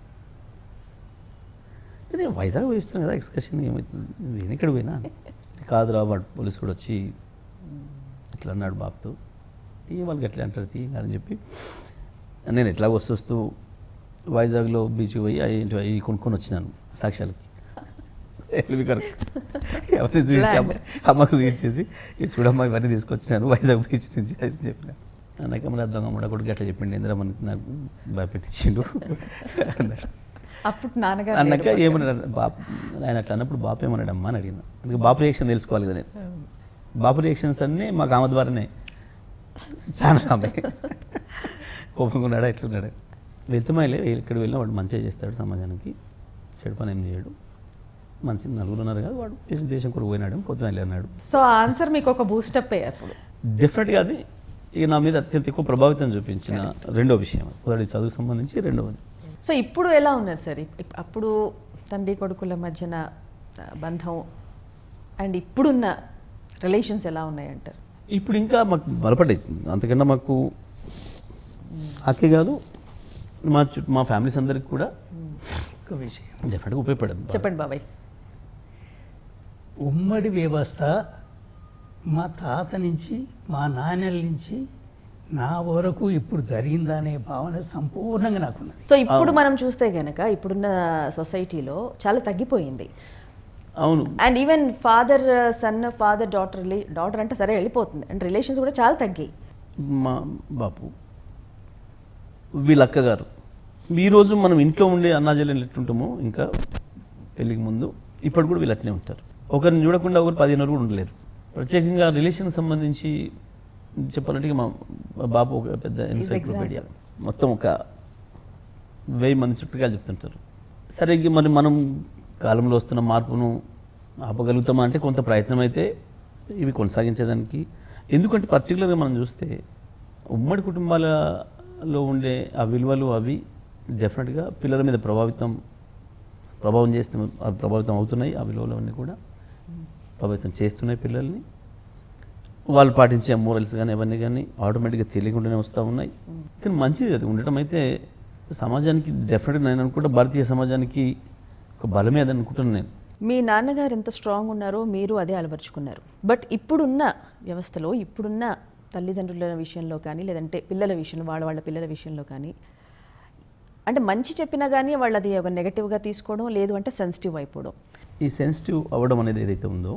నేను వైజాగ్ పోయిస్తున్నాను కదా ఎక్స్కర్షన్ ఏమవుతుంది నేను ఎక్కడ పోయినా కాదురా వాడు పోలీసు కూడా వచ్చి ఇట్లా అన్నాడు బాబుతో ఏ వాళ్ళకి ఎట్లా అంటారు తీ అని చెప్పి నేను ఎట్లా వస్తూ వస్తూ వైజాగ్లో బీచ్కి పోయి అవి ఏంటి అవి కొనుక్కొని వచ్చినాను సాక్ష్యాలకి ఎల్వి కరెక్ట్ ఎవరిని చూపించి అమ్మ అమ్మకు చూపించేసి ఇది చూడమ్మా ఇవన్నీ తీసుకొచ్చినాను వైజాగ్ బీచ్ నుంచి అది చెప్పిన అన్నాక మన అర్థం అమ్మ కొడుకు అట్లా చెప్పిండి ఇందిరా మనకి నాకు భయపెట్టించిండు అన్నాడు అప్పుడు నాన్నగారు అన్నాక ఏమన్నాడు బాపు ఆయన అట్లా అన్నప్పుడు బాపు ఏమన్నాడు అమ్మా అని అడిగిన అందుకే బాపు రియాక్షన్ తెలుసుకోవాలి కదా నేను బాపు రియాక్షన్స్ అన్నీ మాకు ఆమె ద్వారానే చాలా ఆమె కోపంగా ఉన్నాడా ఎట్లున్నాడు వెళ్తుమాయిలే ఎక్కడ వెళ్ళినా వాడు మంచిగా చేస్తాడు సమాజానికి చెడు పని ఏం చేయడు మంచి నలుగురు ఉన్నారు కదా వాడు దేశం దేశం కొరకు పోయినాడు పొద్దున అన్నాడు సో ఆన్సర్ మీకు ఒక బూస్టప్ అప్పుడు డెఫినెట్గా అది ఇక నా మీద అత్యంత ఎక్కువ ప్రభావితం చూపించిన రెండో విషయం మొదటి చదువుకు సంబంధించి రెండవది సో ఇప్పుడు ఎలా ఉన్నారు సార్ ఇప్- ఇప్- అప్పుడు తండ్రి కొడుకుల మధ్యన ఆ, బంధం అండ్ ఇప్పుడున్న రిలేషన్స్ ఎలా ఉన్నాయంటారు ఇప్పుడు ఇంకా మాకు బలపడ్డాయి అంతకన్నా మాకు నాకే కాదు మా చుట్టూ మా ఫ్యామిలీస్ అందరికి కూడా ఒక విషయం డెఫినెట్గా ఉపయోగపడింది చెప్పండి బాబాయ్ ఉమ్మడి వ్యవస్థ మా తాత నుంచి మా నాన్నల నుంచి నా వరకు ఇప్పుడు జరిగిందనే భావన సంపూర్ణంగా నాకున్నది సో ఇప్పుడు మనం చూస్తే గనక ఇప్పుడున్న సొసైటీలో చాలా తగ్గిపోయింది అవును and even father son father daughter daughter అంటే సరే వెళ్ళిపోతుంది అండ్ రిలేషన్స్ కూడా చాలా తగ్గాయి మా బాపు వీళ్ళ అక్కగారు ఈరోజు మనం ఇంట్లో ఉండే అన్నాజల్లు ఎట్లుంటామో ఇంకా పెళ్ళికి ముందు ఇప్పుడు కూడా వీళ్ళు అట్నే ఉంటారు ఒకరిని చూడకుండా ఒకరు పదిహేను కూడా ఉండలేరు ప్రత్యేకంగా రిలేషన్ సంబంధించి చెప్పాలంటే మా మా బాపు ఒక పెద్ద ఎన్సైక్లోపీడియా మొత్తం ఒక వెయ్యి మంది చుట్టుగా చెప్తుంటారు సరే ఇక మరి మనం కాలంలో వస్తున్న మార్పును ఆపగలుగుతామా అంటే కొంత ప్రయత్నం అయితే ఇవి కొనసాగించేదానికి ఎందుకంటే పర్టికులర్గా మనం చూస్తే ఉమ్మడి కుటుంబాలలో ఉండే ఆ విలువలు అవి డెఫినెట్గా పిల్లల మీద ప్రభావితం ప్రభావం చేస్తు అవి ప్రభావితం అవుతున్నాయి ఆ విలువలు అన్నీ కూడా ప్రభావితం చేస్తున్నాయి పిల్లల్ని వాళ్ళు పాటించే మోరల్స్ కానీ అవన్నీ కానీ ఆటోమేటిక్గా తెలియకుండానే వస్తూ ఉన్నాయి కానీ మంచిది అది ఉండటం అయితే సమాజానికి డెఫినెట్గా నేను అనుకుంటా భారతీయ సమాజానికి ఒక బలమే అది అనుకుంటున్నాను నేను మీ నాన్నగారు ఎంత స్ట్రాంగ్ ఉన్నారో మీరు అదే అలవరుచుకున్నారు బట్ ఇప్పుడున్న వ్యవస్థలో ఇప్పుడున్న తల్లిదండ్రుల విషయంలో కానీ లేదంటే పిల్లల విషయంలో వాళ్ళ వాళ్ళ పిల్లల విషయంలో కానీ అంటే మంచి చెప్పినా కానీ వాళ్ళు అది ఒక నెగటివ్గా తీసుకోవడం లేదు అంటే సెన్సిటివ్ అయిపోవడం ఈ సెన్సిటివ్ అవ్వడం అనేది ఏదైతే ఉందో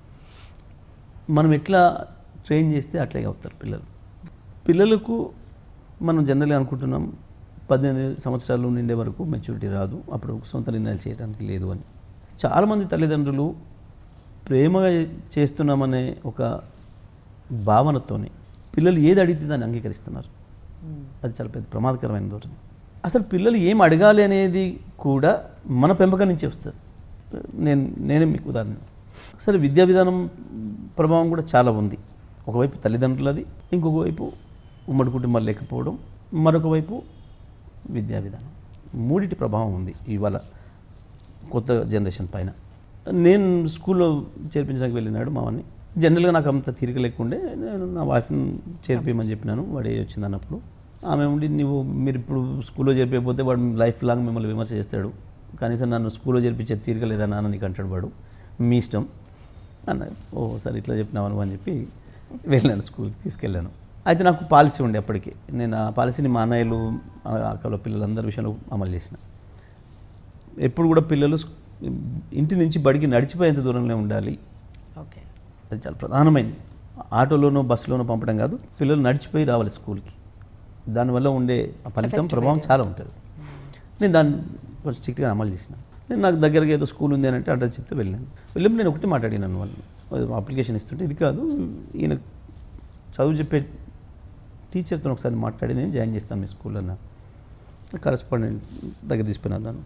మనం ఎట్లా ట్రైన్ చేస్తే అట్లాగే అవుతారు పిల్లలు పిల్లలకు మనం జనరల్గా అనుకుంటున్నాం పద్దెనిమిది సంవత్సరాలు నిండే వరకు మెచ్యూరిటీ రాదు అప్పుడు సొంత నిర్ణయాలు చేయడానికి లేదు అని చాలామంది తల్లిదండ్రులు ప్రేమగా చేస్తున్నామనే ఒక భావనతోనే పిల్లలు ఏది అడిగితే దాన్ని అంగీకరిస్తున్నారు అది చాలా పెద్ద ప్రమాదకరమైన ధోరణి అసలు పిల్లలు ఏం అడగాలి అనేది కూడా మన పెంపకం నుంచి వస్తుంది నేను నేనే మీకు ఉదాహరణ అసలు విద్యా విధానం ప్రభావం కూడా చాలా ఉంది ఒకవైపు తల్లిదండ్రులది ఇంకొక వైపు ఉమ్మడి కుటుంబాలు లేకపోవడం మరొక వైపు విద్యా విధానం మూడిటి ప్రభావం ఉంది ఇవాళ కొత్త జనరేషన్ పైన నేను స్కూల్లో చేర్పించడానికి వెళ్ళినాడు మావాన్ని జనరల్గా నాకు అంత తీరిక లేకుండే నేను నా వైఫ్ని చేర్పించమని చెప్పినాను వాడు ఏ వచ్చింది అన్నప్పుడు ఆమె ఉండి నువ్వు మీరు ఇప్పుడు స్కూల్లో చేర్పించకపోతే వాడు లైఫ్ లాంగ్ మిమ్మల్ని విమర్శ చేస్తాడు కనీసం నన్ను స్కూల్లో చేర్పించే తీరిక లేదా నాన్న నీకు అంటాడు వాడు మీ ఇష్టం అన్న ఓ సరే ఇట్లా చెప్పినావు అని చెప్పి వెళ్ళాను స్కూల్కి తీసుకెళ్ళాను అయితే నాకు పాలసీ ఉండే అప్పటికి నేను ఆ పాలసీని మా అన్నయ్యలు ఆ అక్కల పిల్లలందరి విషయంలో అమలు చేసిన ఎప్పుడు కూడా పిల్లలు స్కూ- ఇంటి నుంచి బడికి నడిచిపోయేంత దూరంలో ఉండాలి ఓకే అది చాలా ప్రధానమైంది ఆటోలోనో బస్సులోనో పంపడం కాదు పిల్లలు నడిచిపోయి రావాలి స్కూల్కి దానివల్ల ఉండే ఆ ఫలితం ప్రభావం చాలా ఉంటుంది నేను దాన్ని కొంచెం స్ట్రిక్ట్గా అమలు చేసిన నేను నాకు దగ్గరగా ఏదో స్కూల్ ఉంది అని అంటే అడ్రస్ చెప్తే వెళ్ళాను వెళ్ళినప్పుడు నేను ఒకటి మాట్లాడినాను వాళ్ళు అప్లికేషన్ ఇస్తుంటే ఇది కాదు ఈయన చదువు చెప్పే టీచర్తో ఒకసారి మాట్లాడి నేను జాయిన్ చేస్తాను మీ స్కూల్ అన్న కరస్పాండెంట్ దగ్గర తీసుకున్నాను నన్ను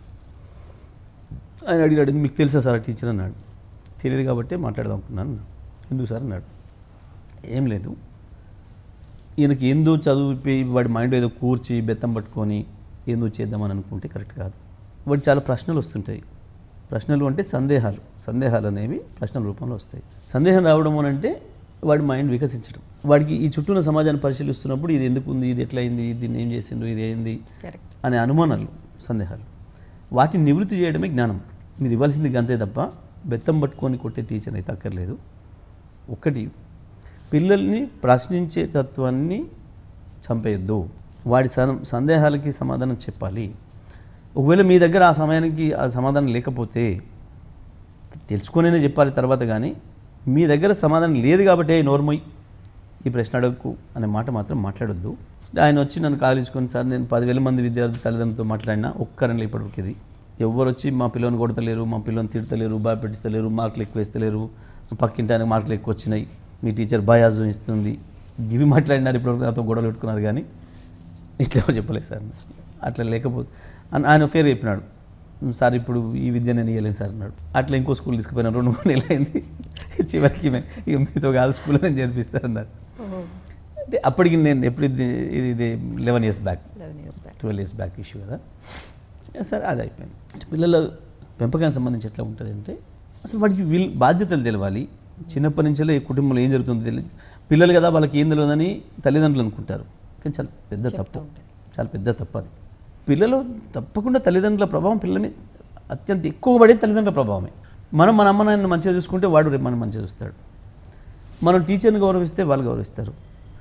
ఆయన అడిగాడు మీకు తెలుసా సార్ ఆ టీచర్ అన్నాడు తెలియదు కాబట్టి మాట్లాడదాం అనుకున్నాను ఎందుకు సార్ అన్నాడు ఏం లేదు ఈయనకి ఏందో చదివి వాడి మైండ్ ఏదో కూర్చి బెత్తం పట్టుకొని ఏందో చేద్దామని అనుకుంటే కరెక్ట్ కాదు వాడి చాలా ప్రశ్నలు వస్తుంటాయి ప్రశ్నలు అంటే సందేహాలు సందేహాలు అనేవి ప్రశ్నల రూపంలో వస్తాయి సందేహం రావడం అని అంటే వాడి మైండ్ వికసించడం వాడికి ఈ చుట్టూన్న సమాజాన్ని పరిశీలిస్తున్నప్పుడు ఇది ఎందుకు ఉంది ఇది ఎట్లయింది దీన్ని ఏం చేసిండ్రు ఇది ఏంది కరెక్ట్ అనే అనుమానాలు సందేహాలు వాటిని నివృత్తి చేయడమే జ్ఞానం మీరు ఇవ్వాల్సింది గంతే తప్ప బెత్తం పట్టుకొని కొట్టే టీచర్ అయితే అక్కర్లేదు ఒకటి పిల్లల్ని ప్రశ్నించే తత్వాన్ని చంపేయద్దు వాడి సన- సందేహాలకి సమాధానం చెప్పాలి ఒకవేళ మీ దగ్గర ఆ సమయానికి ఆ సమాధానం లేకపోతే తెలుసుకొనే చెప్పాలి తర్వాత కానీ మీ దగ్గర సమాధానం లేదు కాబట్టి నోర్మోయ్ ఈ ప్రశ్న అడగకు అనే మాట మాత్రం మాట్లాడొద్దు ఆయన వచ్చి నన్ను కాలేసుకొని సార్ నేను పదివేల మంది విద్యార్థి తల్లిదండ్రులతో మాట్లాడినా ఒక్కరని ఇప్పటికి ఇది ఎవరు వచ్చి మా పిల్లని కొడతలేరు మా పిల్లని తిడతలేరు బాగా పెట్టిస్తలేరు మార్కులు ఎక్కువ వేస్తలేరు పక్కింటి ఆయనకు మార్కులు ఎక్కువ వచ్చినాయి మీ టీచర్ బయాజు ఇస్తుంది ఇవి మాట్లాడినారు ఇప్పటివరకు నాతో గొడవలు పెట్టుకున్నారు కానీ ఇట్లా ఎవరు చెప్పలేదు సార్ అట్లా లేకపోతే అని ఆయన ఫేర్ చెప్పినాడు సార్ ఇప్పుడు ఈ విద్య నేను ఇవ్వలేను సార్ అన్నాడు అట్లా ఇంకో స్కూల్ తీసుకుపోయినా రెండు మూడు నెలలు అయింది చివరికి మే- ఇక మీతో కాదు స్కూల్లో నేను చేర్పిస్తారన్నారు అంటే అప్పటికి నేను ఎప్పుడు ఇది ఇది- ఇది eleven years back eleven years back twelve years back issue కదా సరే అది అయిపోయింది అంటే పిల్లల పెంపకానికి సంబంధించి ఎట్లా ఉంటుంది అంటే అసలు వాడికి వీల్ బాధ్యతలు తెలవాలి చిన్నప్పటి నుంచే ఈ కుటుంబంలో ఏం జరుగుతుందో తెలియదు పిల్లలు కదా వాళ్ళకి ఏం తెలియదని తల్లిదండ్రులు అనుకుంటారు కానీ చాలా పెద్ద తప్పు చాలా పెద్ద తప్పు అది పిల్లలు తప్పకుండా తల్లిదండ్రుల ప్రభావం పిల్లల మీద అత్యంత ఎక్కువ పడేది తల్లిదండ్రుల ప్రభావమే మనం మన అమ్మ నాయన మంచిగా చూసుకుంటే వాడు రేపు మనం మంచిగా చూస్తాడు మనం టీచర్ని గౌరవిస్తే వాళ్ళు గౌరవిస్తారు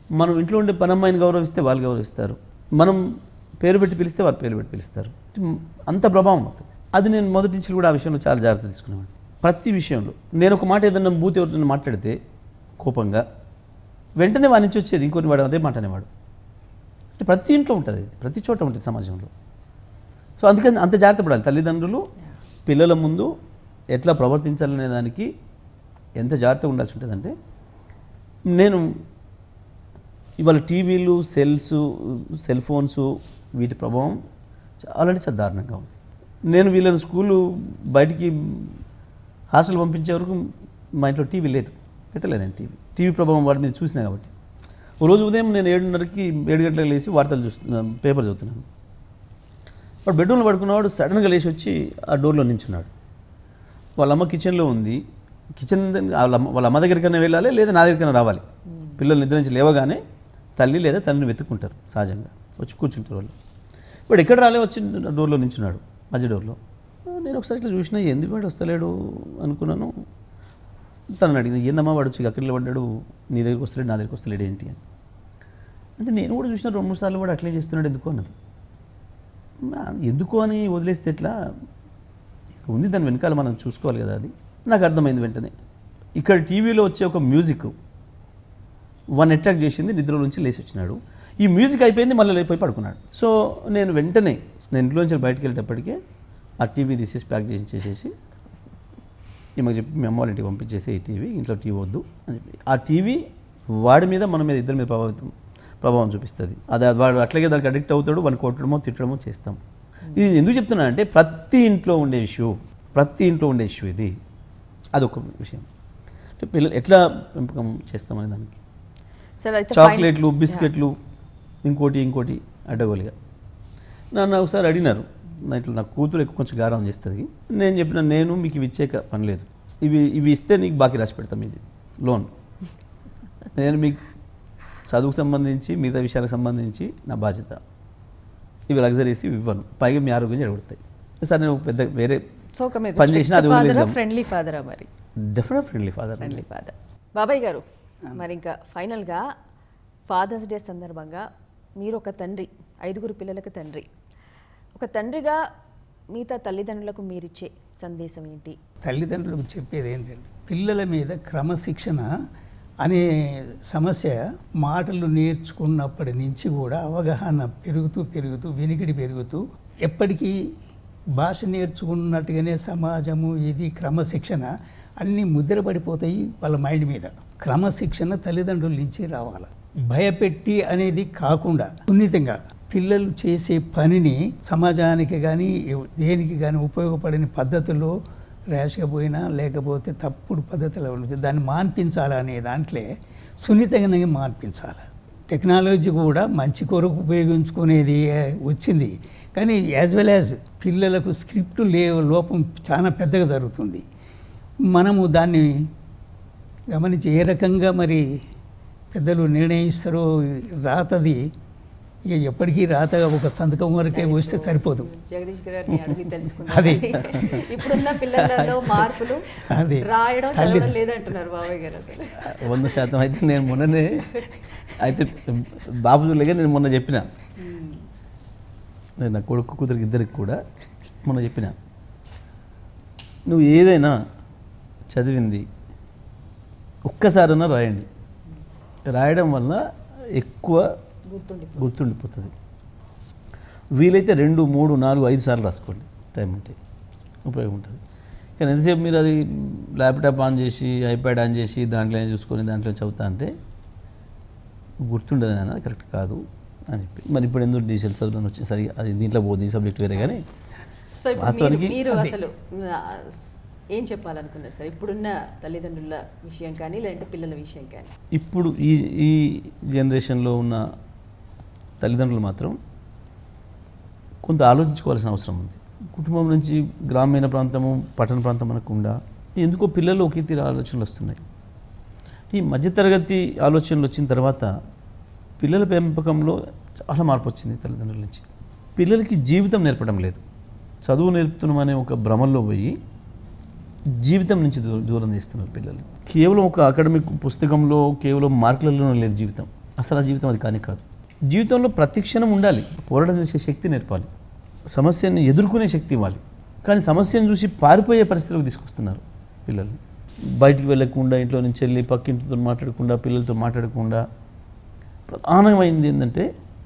మనం ఇంట్లో ఉండే పనమ్మాయిని గౌరవిస్తే వాళ్ళు గౌరవిస్తారు మనం పేరు పెట్టి పిలిస్తే వాళ్ళు పేరు పెట్టి పిలుస్తారు అంత ప్రభావం అవుతుంది అది నేను మొదటి నుంచి కూడా ఆ విషయంలో చాలా జాగ్రత్త తీసుకునేవాడిని ప్రతి విషయంలో నేను ఒక మాట ఏదన్నా బూత్ ఎవరితో మాట్లాడితే కోపంగా వెంటనే వాడి నుంచి వచ్చేది ఇంకొన్ని వాడు అదే మాట అనేవాడు అంటే ప్రతి ఇంట్లో ఉంటుంది ఇది ప్రతి చోట ఉంటుంది సమాజంలో సో అందుకని అంత జాగ్రత్త పడాలి తల్లిదండ్రులు పిల్లల ముందు ఎట్లా ప్రవర్తించాలనే దానికి ఎంత జాగ్రత్త ఉండాల్సి ఉంటుందంటే నేను ఇవాళ టీవీలు సెల్స్ సెల్ ఫోన్స్ వీటి ప్రభావం చాలా అంటే చాలా దారుణంగా ఉంది నేను వీళ్ళని స్కూలు బయటికి హాస్టల్ పంపించే వరకు మా ఇంట్లో టీవీ లేదు పెట్టలేదు నేను టీవీ టీవీ ప్రభావం వాటి మీద చూసినా కాబట్టి ఓ రోజు ఉదయం నేను ఏడున్నరకి ఏడు గంటలకు లేచి వార్తలు చూస్తున్నాను పేపర్ చదువుతున్నాను వాడు బెడ్రూమ్లో పడుకున్నవాడు సడన్గా లేచి వచ్చి ఆ డోర్లో నించున్నాడు వాళ్ళ అమ్మ కిచెన్లో ఉంది కిచెన్ దగ్గర- వాళ్ళ అమ్మ వాళ్ళ అమ్మ దగ్గరికైనా వెళ్ళాలి లేదా నా దగ్గరికైనా రావాలి పిల్లలు నిద్ర నుంచి లేవగానే తల్లి లేదా తల్లిని వెతుక్కుంటారు సహజంగా వచ్చి కూర్చుంటారు వాళ్ళు వాడు ఎక్కడ రాలే వచ్చి డోర్లో నించున్నాడు మధ్య డోర్లో ఆ, నేను ఒకసారి ఇట్లా చూసినా ఎందుకు వాడు వస్తలేడు అనుకున్నాను తనని అడిగిన ఏందమ్మా వాడు వచ్చి అక్కడ పడ్డాడు నీ దగ్గరికి వస్తలేడు నా దగ్గరికి వస్తలేడు ఏంటి అని అంటే నేను కూడా చూసిన రెండు మూడు సార్లు కూడా అట్లే చేస్తున్నాడు ఎందుకు అన్నది నా- ఎందుకు అని వదిలేస్తే ఎట్లా ఉంది దాని వెనకాల మనం చూసుకోవాలి కదా అది నాకు అర్థమైంది వెంటనే ఇక్కడ టీవీలో వచ్చే ఒక మ్యూజిక్ వన్ అట్రాక్ట్ చేసింది నిద్ర నుంచి లేచి వచ్చినాడు ఈ మ్యూజిక్ అయిపోయింది మళ్ళీ లేకపోయి పడుకున్నాడు సో నేను వెంటనే నేను ఇంట్లో నుంచి బయటకు వెళ్ళేటప్పటికే ఆ టీవీ తీసేసి ప్యాక్ చేసి చేసేసి ఈమెకు చెప్పి మీ అమ్మ వాళ్ళ ఇంటికి పంపించేసి ఈ టీవీ ఇంట్లో టీవీ వద్దు అని చెప్పి ఆ టీవీ వాడి మీద మన మీద ఇద్దరి మీద ప్రభావితం ప్రభావం చూపిస్తుంది అది వాడు అట్లాగే దానికి అడిక్ట్ అవుతాడు వాడిని కొట్టడమో తిట్టడమో చేస్తాం ఇది ఎందుకు చెప్తున్నా అంటే ప్రతి ఇంట్లో ఉండే ఇష్యూ ప్రతి ఇంట్లో ఉండే ఇష్యూ ఇది అదొక విషయం అంటే పిల్లలు ఎట్లా పెంపకం చేస్తామనే దానికి సరే అయితే చాక్లెట్లు బిస్కెట్లు ఇంకోటి ఇంకోటి అడ్డగోలుగా నన్ను ఒకసారి అడిగినారు నా ఇట్లా నా కూతురు ఎక్కువ కొంచెం గారం చేస్తుంది నేను చెప్పిన నేను మీకు ఇవి ఇచ్చే పని లేదు ఇవి ఇవి ఇస్తే నీకు బాకీ రాసి పెడతాం ఇది లోన్ నేను మీకు చదువుకు సంబంధించి మిగతా విషయాలకు సంబంధించి నా బాధ్యత ఇవి లగ్జరీస్ ఇవి ఇవ్వను పైగా మీ ఆరోగ్యం జరుగుతాయి సార్ నేను పెద్ద వేరే సో ఒక మీరు పని చేసినా అది వదిలేద్దాం. ఫ్రెండ్లీ ఫాదరా మరి definite friendly father friendly father బాబాయ్ గారు మరి ఇంకా ఫైనల్గా ఫాదర్స్ డే సందర్భంగా మీరు ఒక తండ్రి ఐదుగురు పిల్లలకు తండ్రి ఒక తండ్రిగా మిగతా తల్లిదండ్రులకు మీరిచ్చే సందేశం ఏంటి తల్లిదండ్రులకు చెప్పేది ఏంటంటే పిల్లల మీద క్రమశిక్షణ అనే సమస్య మాటలు నేర్చుకున్నప్పటి నుంచి కూడా అవగాహన పెరుగుతూ పెరుగుతూ వినికిడి పెరుగుతూ ఎప్పటికీ భాష నేర్చుకున్నట్టుగానే సమాజము ఇది క్రమశిక్షణ అన్నీ ముద్రపడిపోతాయి వాళ్ళ మైండ్ మీద క్రమశిక్షణ తల్లిదండ్రుల నుంచి రావాలి భయపెట్టి అనేది కాకుండా సున్నితంగా పిల్లలు చేసే పనిని సమాజానికి కానీ దేనికి కానీ ఉపయోగపడని పద్ధతుల్లో ర్యాష్గా పోయినా లేకపోతే తప్పుడు పద్ధతిలో ఉంటుంది దాన్ని మాన్పించాలనే దాంట్లో సున్నితంగానే మాన్పించాలి టెక్నాలజీ కూడా మంచి కొరకు ఉపయోగించుకునేది వచ్చింది కానీ యాజ్ వెల్ యాజ్ పిల్లలకు స్క్రిప్ట్ లే లోపం చాలా పెద్దగా జరుగుతుంది మనము దాన్ని గమనించి ఏ రకంగా మరి పెద్దలు నిర్ణయిస్తారో రాతది ఇక ఎప్పటికీ రాత ఒక సంతకం వరకే వస్తే సరిపోదు జగదీష్ గారిని అడిగి తెలుసుకున్నాం అది. ఇప్పుడున్న పిల్లలలో మార్పులు అది. రాయడం తల్లి- చదవడం లేదంటున్నారు బాబాయ్ గారు అసలు వంద శాతం అయితే నేను మొన్ననే అయితే బాబు చూడలేక నేను మొన్న చెప్పిన నేను నా కొడుకు కూతురికి ఇద్దరికి కూడా మొన్న చెప్పిన నువ్వు ఏదైనా చదివింది ఒక్కసారైనా రాయండి రాయడం వల్ల ఎక్కువ గుర్తుండి గుర్తుండిపోతుంది వీలైతే రెండు మూడు నాలుగు ఐదు సార్లు రాసుకోండి టైం ఉంటే ఉపయోగం ఉంటుంది కానీ ఎంతసేపు మీరు అది ల్యాప్టాప్ ఆన్ చేసి ఐప్యాడ్ ఆన్ చేసి దాంట్లో చూసుకొని దాంట్లో చదువుతా అంటే గుర్తుండదు అని అది కరెక్ట్ కాదు అని చెప్పి మరి ఇప్పుడు ఎందుకు డిజిటల్ చదువులను వచ్చి సరి అది దీంట్లో పోదు ఈ సబ్జెక్ట్ వేరే కానీ సో ఇప్పుడు మీరు- వాస్తవానికి మీరు అసలు ఆ, ఏం చెప్పాలనుకున్నారు సార్ ఇప్పుడున్న తల్లిదండ్రుల విషయం కానీ లేదంటే పిల్లల విషయం కానీ ఇప్పుడు ఈ ఈ జనరేషన్లో ఉన్న తల్లిదండ్రులు మాత్రం కొంత ఆలోచించుకోవాల్సిన అవసరం ఉంది కుటుంబం నుంచి గ్రామీణ ప్రాంతము పట్టణ ప్రాంతం అనకుండా ఎందుకో పిల్లలు ఒక తీరు ఆలోచనలు వస్తున్నాయి ఈ మధ్యతరగతి ఆలోచనలు వచ్చిన తర్వాత పిల్లల పెంపకంలో చాలా మార్పు వచ్చింది తల్లిదండ్రుల నుంచి పిల్లలకి జీవితం నేర్పడం లేదు చదువు నేర్పుతున్నామనే ఒక భ్రమల్లో పోయి జీవితం నుంచి దూ- దూరం చేస్తున్నారు పిల్లలు కేవలం ఒక అకాడమిక్ పుస్తకంలో కేవలం మార్కులలో లేదు జీవితం అసలు ఆ జీవితం అది కానీ కాదు జీవితంలో ప్రతి క్షణం ఉండాలి పోరాటం చేసే శక్తి నేర్పాలి సమస్యను ఎదుర్కొనే శక్తి ఇవ్వాలి కానీ సమస్యను చూసి పారిపోయే పరిస్థితిలోకి తీసుకొస్తున్నారు పిల్లల్ని బయటికి వెళ్ళకుండా ఇంట్లో నుంచి వెళ్ళి పక్కింటితో మాట్లాడకుండా పిల్లలతో మాట్లాడకుండా ప్రధానమైంది ఏంటంటే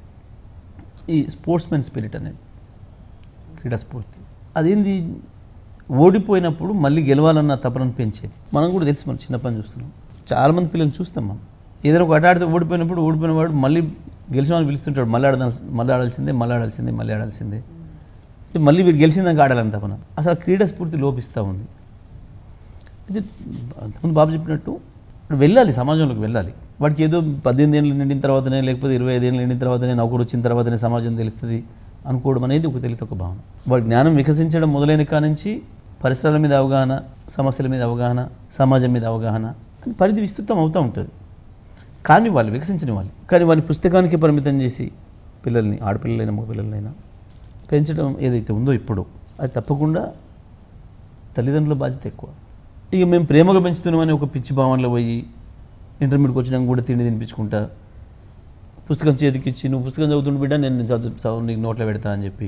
ఈ స్పోర్ట్స్మెన్ స్పిరిట్ అనేది క్రీడా స్ఫూర్తి అదేంది ఓడిపోయినప్పుడు మళ్ళీ గెలవాలన్న తపనను పెంచేది మనం కూడా తెలిసి మనం చిన్నప్పని చూస్తున్నాం చాలామంది పిల్లల్ని చూస్తాం మనం ఏదైనా ఒక ఆట ఆడితే ఓడిపోయినప్పుడు ఓడిపోయిన వాడు మళ్ళీ గెలిచిన వాళ్ళు పిలుస్తుంటాడు మళ్ళీ ఆడాల్సి మళ్ళీ ఆడాల్సిందే మళ్ళీ ఆడాల్సిందే మళ్ళీ ఆడాల్సిందే అంటే మళ్ళీ వీడు గెలిచిందాక ఆడాలని తపన అసలు క్రీడా స్ఫూర్తి లోపిస్తూ ఉంది ఇది అంతకుముందు బాబు చెప్పినట్టు వాడు వెళ్ళాలి సమాజంలోకి వెళ్ళాలి వాడికి ఏదో పద్దెనిమిది ఏళ్ళు నిండిన తర్వాతనే లేకపోతే ఇరవై ఐదు ఏళ్ళు నిండిన తర్వాతనే నౌకరు వచ్చిన తర్వాతనే సమాజం తెలుస్తుంది అనుకోవడం అనేది ఒక తెలియత ఒక భావన వాడి జ్ఞానం వికసించడం మొదలైన కానుంచి పరిసరాల మీద అవగాహన సమస్యల మీద అవగాహన సమాజం మీద అవగాహన అని పరిధి విస్తృతం అవుతూ ఉంటుంది కానీ వాళ్ళు వికసించని వాళ్ళు కానీ వారిని పుస్తకానికి పరిమితం చేసి పిల్లల్ని ఆడపిల్లలైనా మగ పిల్లలైనా పెంచడం ఏదైతే ఉందో ఇప్పుడు అది తప్పకుండా తల్లిదండ్రుల బాధ్యత ఎక్కువ ఇక మేము ప్రేమగా పెంచుతున్నామని ఒక పిచ్చి భావనలో పోయి ఇంటర్మీడియట్కి వచ్చినాక కూడా తిండి తినిపించుకుంటా పుస్తకం చేతికిచ్చి నువ్వు పుస్తకం చదువుతుండు బిడ్డ నేను చదువు చదువు నీకు నోట్లో పెడతా అని చెప్పి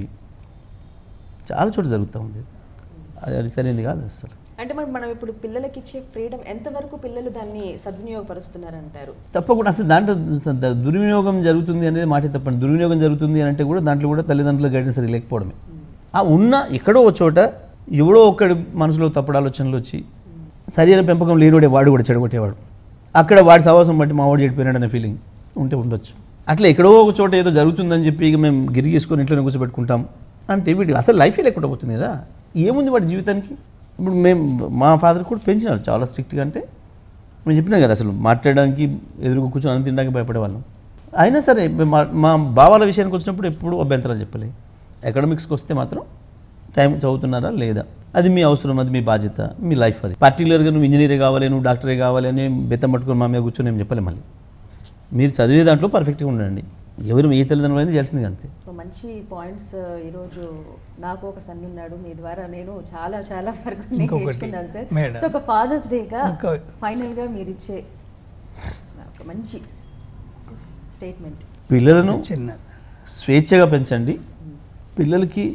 చాలా చోట్ల జరుగుతూ ఉంది అది అది సరైనది కాదు అసలు అంటే మరి మనం ఇప్పుడు పిల్లలకి ఇచ్చే ఫ్రీడమ్ ఎంతవరకు పిల్లలు దాన్ని సద్వినియోగపరుస్తున్నారంటారు తప్పకుండా అసలు దాంట్లో ద- దుర్వినియోగం జరుగుతుంది అనేది మాట తప్పండి దుర్వినియోగం జరుగుతుంది అని అంటే కూడా దాంట్లో కూడా తల్లిదండ్రుల గైడెన్స్ సరి లేకపోవడమే ఆ ఉన్న ఎక్కడో ఒక చోట ఎవడో ఒక్కడి మనసులో తప్పుడు ఆలోచనలు వచ్చి సరైన పెంపకం లేనివాడే వాడు కూడా చెడగొట్టేవాడు అక్కడ వాడి సవాసం బట్టి మా వాడు చెడిపోయినాడు అనే ఫీలింగ్ ఉంటే ఉండొచ్చు అట్లా ఎక్కడో ఒక చోట ఏదో జరుగుతుందని చెప్పి ఇక మేము గిరిగేసుకొని ఇంట్లోనే కూర్చోబెట్టుకుంటాం అంటే వీటి అసలు లైఫే లేకుండా పోతుంది కదా ఏముంది వాడి జీవితానికి ఇప్పుడు మేము మా ఫాదర్ కూడా పెంచినారు చాలా స్ట్రిక్ట్గా అంటే నేను చెప్పినా కదా అసలు మాట్లాడడానికి ఎదురుగా కూర్చొని అన్నం తినడానికి భయపడేవాళ్ళం అయినా సరే మా మా భావాల విషయానికి వచ్చినప్పుడు ఎప్పుడు అభ్యంతరాలు చెప్పలే అకాడమిక్స్కి వస్తే మాత్రం టైం చదువుతున్నారా లేదా అది మీ అవసరం అది మీ బాధ్యత మీ లైఫ్ అది పర్టికులర్గా నువ్వు ఇంజనీరే కావాలి నువ్వు డాక్టరే కావాలి అని బెత్తం పట్టుకొని మా మీద కూర్చొని ఏం చెప్పలే మళ్ళీ మీరు చదివే దాంట్లో పర్ఫెక్ట్గా ఉండండి ఎవరు ఏ తల్లిదండ్రులు అయినా చేయాల్సింది అంతే సో మంచి పాయింట్స్ ఈరోజు నాకు ఒక సన్ ఉన్నాడు మీ ద్వారా నేను చాలా చాలా వరకు నేను ఇంకొకటి, నేర్చుకున్నాను సార్ మేడం. సో ఒక ఫాదర్స్ డేగా ఇంకో- ఫైనల్గా మీరు ఇచ్చే ఒక మంచి స్టేట్మెంట్ పిల్లలను చిన్న స్వేచ్ఛగా పెంచండి పిల్లలకి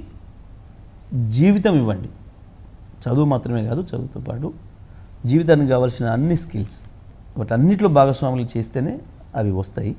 జీవితం ఇవ్వండి చదువు మాత్రమే కాదు చదువుతో పాటు జీవితానికి కావాల్సిన అన్ని స్కిల్స్ వాటన్నిటిలో భాగస్వాములు చేస్తేనే అవి వస్తాయి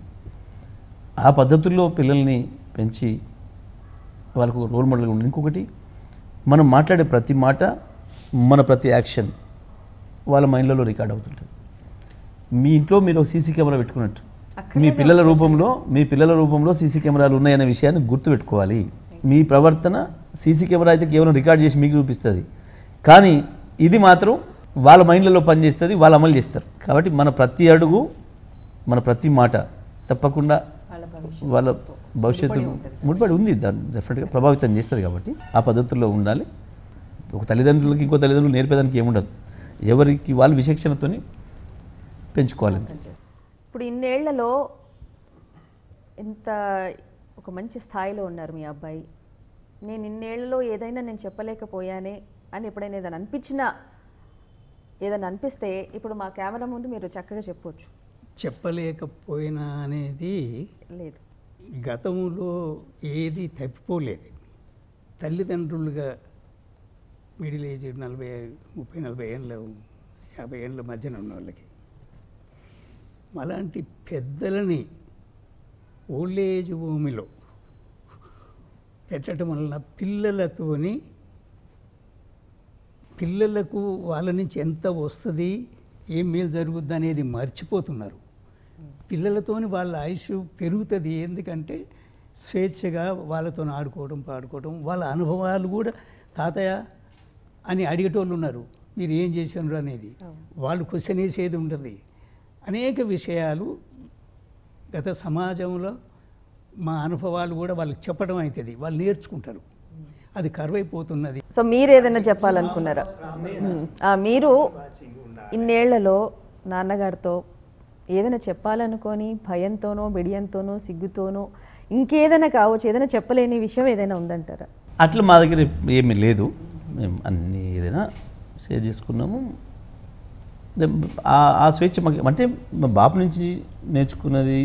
ఆ పద్ధతుల్లో పిల్లల్ని పెంచి వాళ్ళకు రోల్ మోడల్గా ఉండి ఇంకొకటి మనం మాట్లాడే ప్రతి మాట మన ప్రతి యాక్షన్ వాళ్ళ మైండ్లలో రికార్డ్ అవుతుంటుంది మీ ఇంట్లో మీరు ఒక సీసీ కెమెరా పెట్టుకున్నట్టు మీ పిల్లల రూపంలో మీ పిల్లల రూపంలో సీసీ కెమెరాలు ఉన్నాయనే విషయాన్ని గుర్తుపెట్టుకోవాలి మీ ప్రవర్తన సీసీ కెమెరా అయితే కేవలం రికార్డ్ చేసి మీకు చూపిస్తుంది కానీ ఇది మాత్రం వాళ్ళ మైండ్లలో పనిచేస్తుంది వాళ్ళు అమలు చేస్తారు కాబట్టి మన ప్రతి అడుగు మన ప్రతి మాట తప్పకుండా వాళ్ళ భవిష్యత్తు వాళ్ళ భవిష్యత్తు ముడిపడి ఉంది దాన్ని డెఫినెట్గా ప్రభావితం చేస్తుంది కాబట్టి ఆ పద్ధతుల్లో ఉండాలి ఒక తల్లిదండ్రులకి ఇంకో తల్లిదండ్రులు నేర్పేదానికి ఏముండదు ఎవరికి వాళ్ళు విచక్షణతోని పెంచుకోవాలి అంతే. ఇప్పుడు ఇన్నేళ్లలో ఇంత ఒక మంచి స్థాయిలో ఉన్నారు మీ అబ్బాయి నేను ఇన్నేళ్లలో ఏదైనా నేను చెప్పలేకపోయానే అని ఎప్పుడైనా ఏదైనా అనిపించినా ఏదైనా అనిపిస్తే ఇప్పుడు మా కెమెరా ముందు మీరు చక్కగా చెప్పొచ్చు చెప్పలేకపోయినా అనేది లేదు గతంలో ఏది తప్పిపోలేదు తల్లిదండ్రులుగా మిడిల్ ఏజ్ నలభై ముప్పై నలభై ఏళ్ళ యాభై ఏళ్ళ మధ్యన ఉన్న వాళ్ళకి అలాంటి పెద్దలని ఓల్డ్ ఏజ్ భూమిలో పెట్టడం వలన పిల్లలతోని పిల్లలకు వాళ్ళ నుంచి ఎంత వస్తుంది ఏం మేలు జరుగుద్ది అనేది మర్చిపోతున్నారు పిల్లలతోని వాళ్ళ ఆయుష్ పెరుగుతుంది ఎందుకంటే స్వేచ్ఛగా వాళ్ళతో ఆడుకోవడం పాడుకోవడం వాళ్ళ అనుభవాలు కూడా తాతయ్య అని అడిగేటోళ్ళు ఉన్నారు మీరు ఏం చేసినారు అనేది వాళ్ళు క్వశ్చన్ వేసేది ఉంటుంది అనేక విషయాలు గత సమాజంలో మా అనుభవాలు కూడా వాళ్ళకి చెప్పడం అవుతుంది వాళ్ళు నేర్చుకుంటారు అది కరువైపోతున్నది సో మీరు ఏదైనా చెప్పాలనుకున్నారా మ్మ్. ఆ, మీరు ఇన్నేళ్లలో నాన్నగారితో ఏదైనా చెప్పాలనుకొని భయంతోనో బిడియంతోనో సిగ్గుతోనో ఇంకేదైనా కావచ్చు ఏదైనా చెప్పలేని విషయం ఏదైనా ఉందంటారా అట్లా మా దగ్గర ఏమీ లేదు మేము అన్ని ఏదైనా షేర్ చేసుకున్నాము దెన్ ఆ ఆ స్వేచ్ఛ మాకు అంటే మా బాపు నుంచి నేర్చుకున్నది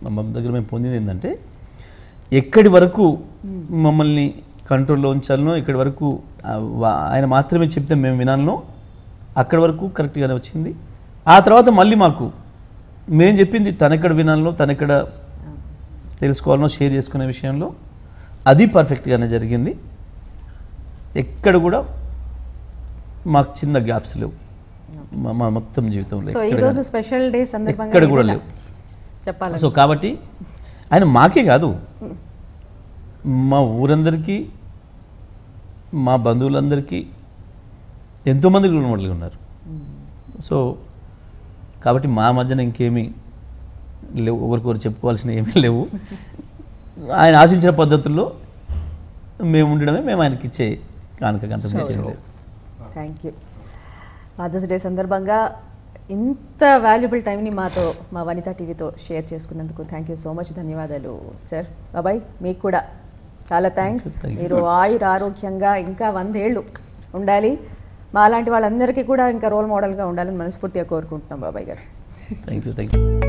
మా దగ్గర మేము పొందింది ఏంటంటే ఎక్కడి వరకు మమ్మల్ని కంట్రోల్లో ఉంచాలనో ఇక్కడి వరకు ఆ, వా- ఆయన మాత్రమే చెప్తే మేము వినాలనో అక్కడి వరకు కరెక్ట్గానే వచ్చింది ఆ తర్వాత మళ్ళీ మాకు మేము చెప్పింది తనెక్కడ వినాలనో తనెక్కడ తెలుసుకోవాలనో షేర్ చేసుకునే విషయంలో అది పర్ఫెక్ట్గానే జరిగింది ఎక్కడ కూడా మాకు చిన్న గ్యాప్స్ లేవు మా- మా మొత్తం జీవితంలో సో ఈ ఎక్కడ రోజు కానీ. స్పెషల్ డే సందర్భంగా ఎక్కడ కూడా ఏదైనా లేవు చెప్పాలి సో కాబట్టి ఆయన మాకే కాదు మా ఊరందరికీ మా బంధువులందరికీ ఎంతోమంది రోల్ మోడల్గా ఉన్నారు సో కాబట్టి మా మధ్యన ఇంకేమీ లేవు ఒకరికొకరు చెప్పుకోవాల్సిన ఏమీ లేవు ఆయన ఆశించిన పద్ధతుల్లో మేము ఉండడమే మేము ఆయనకి ఇచ్చే కానుక అంత మించి ఏమీ లేదు థ్యాంక్ యూ ఫాదర్స్ డే సందర్భంగా ఇంత వాల్యుబుల్ టైంని మాతో మా వనిత టీవీతో షేర్ చేసుకున్నందుకు థ్యాంక్ యూ సో మచ్ ధన్యవాదాలు సార్ బాబాయ్ మీకు కూడా చాలా థ్యాంక్స్ Thank you. మీరు ఆయుర ఆరోగ్యంగా ఇంకా వందేళ్ళు ఉండాలి మా అలాంటి వాళ్ళందరికీ కూడా ఇంకా రోల్ మోడల్గా ఉండాలని మనస్ఫూర్తిగా కోరుకుంటున్నాం బాబాయ్ గారు థ్యాంక్ యూ థ్యాంక్ యూ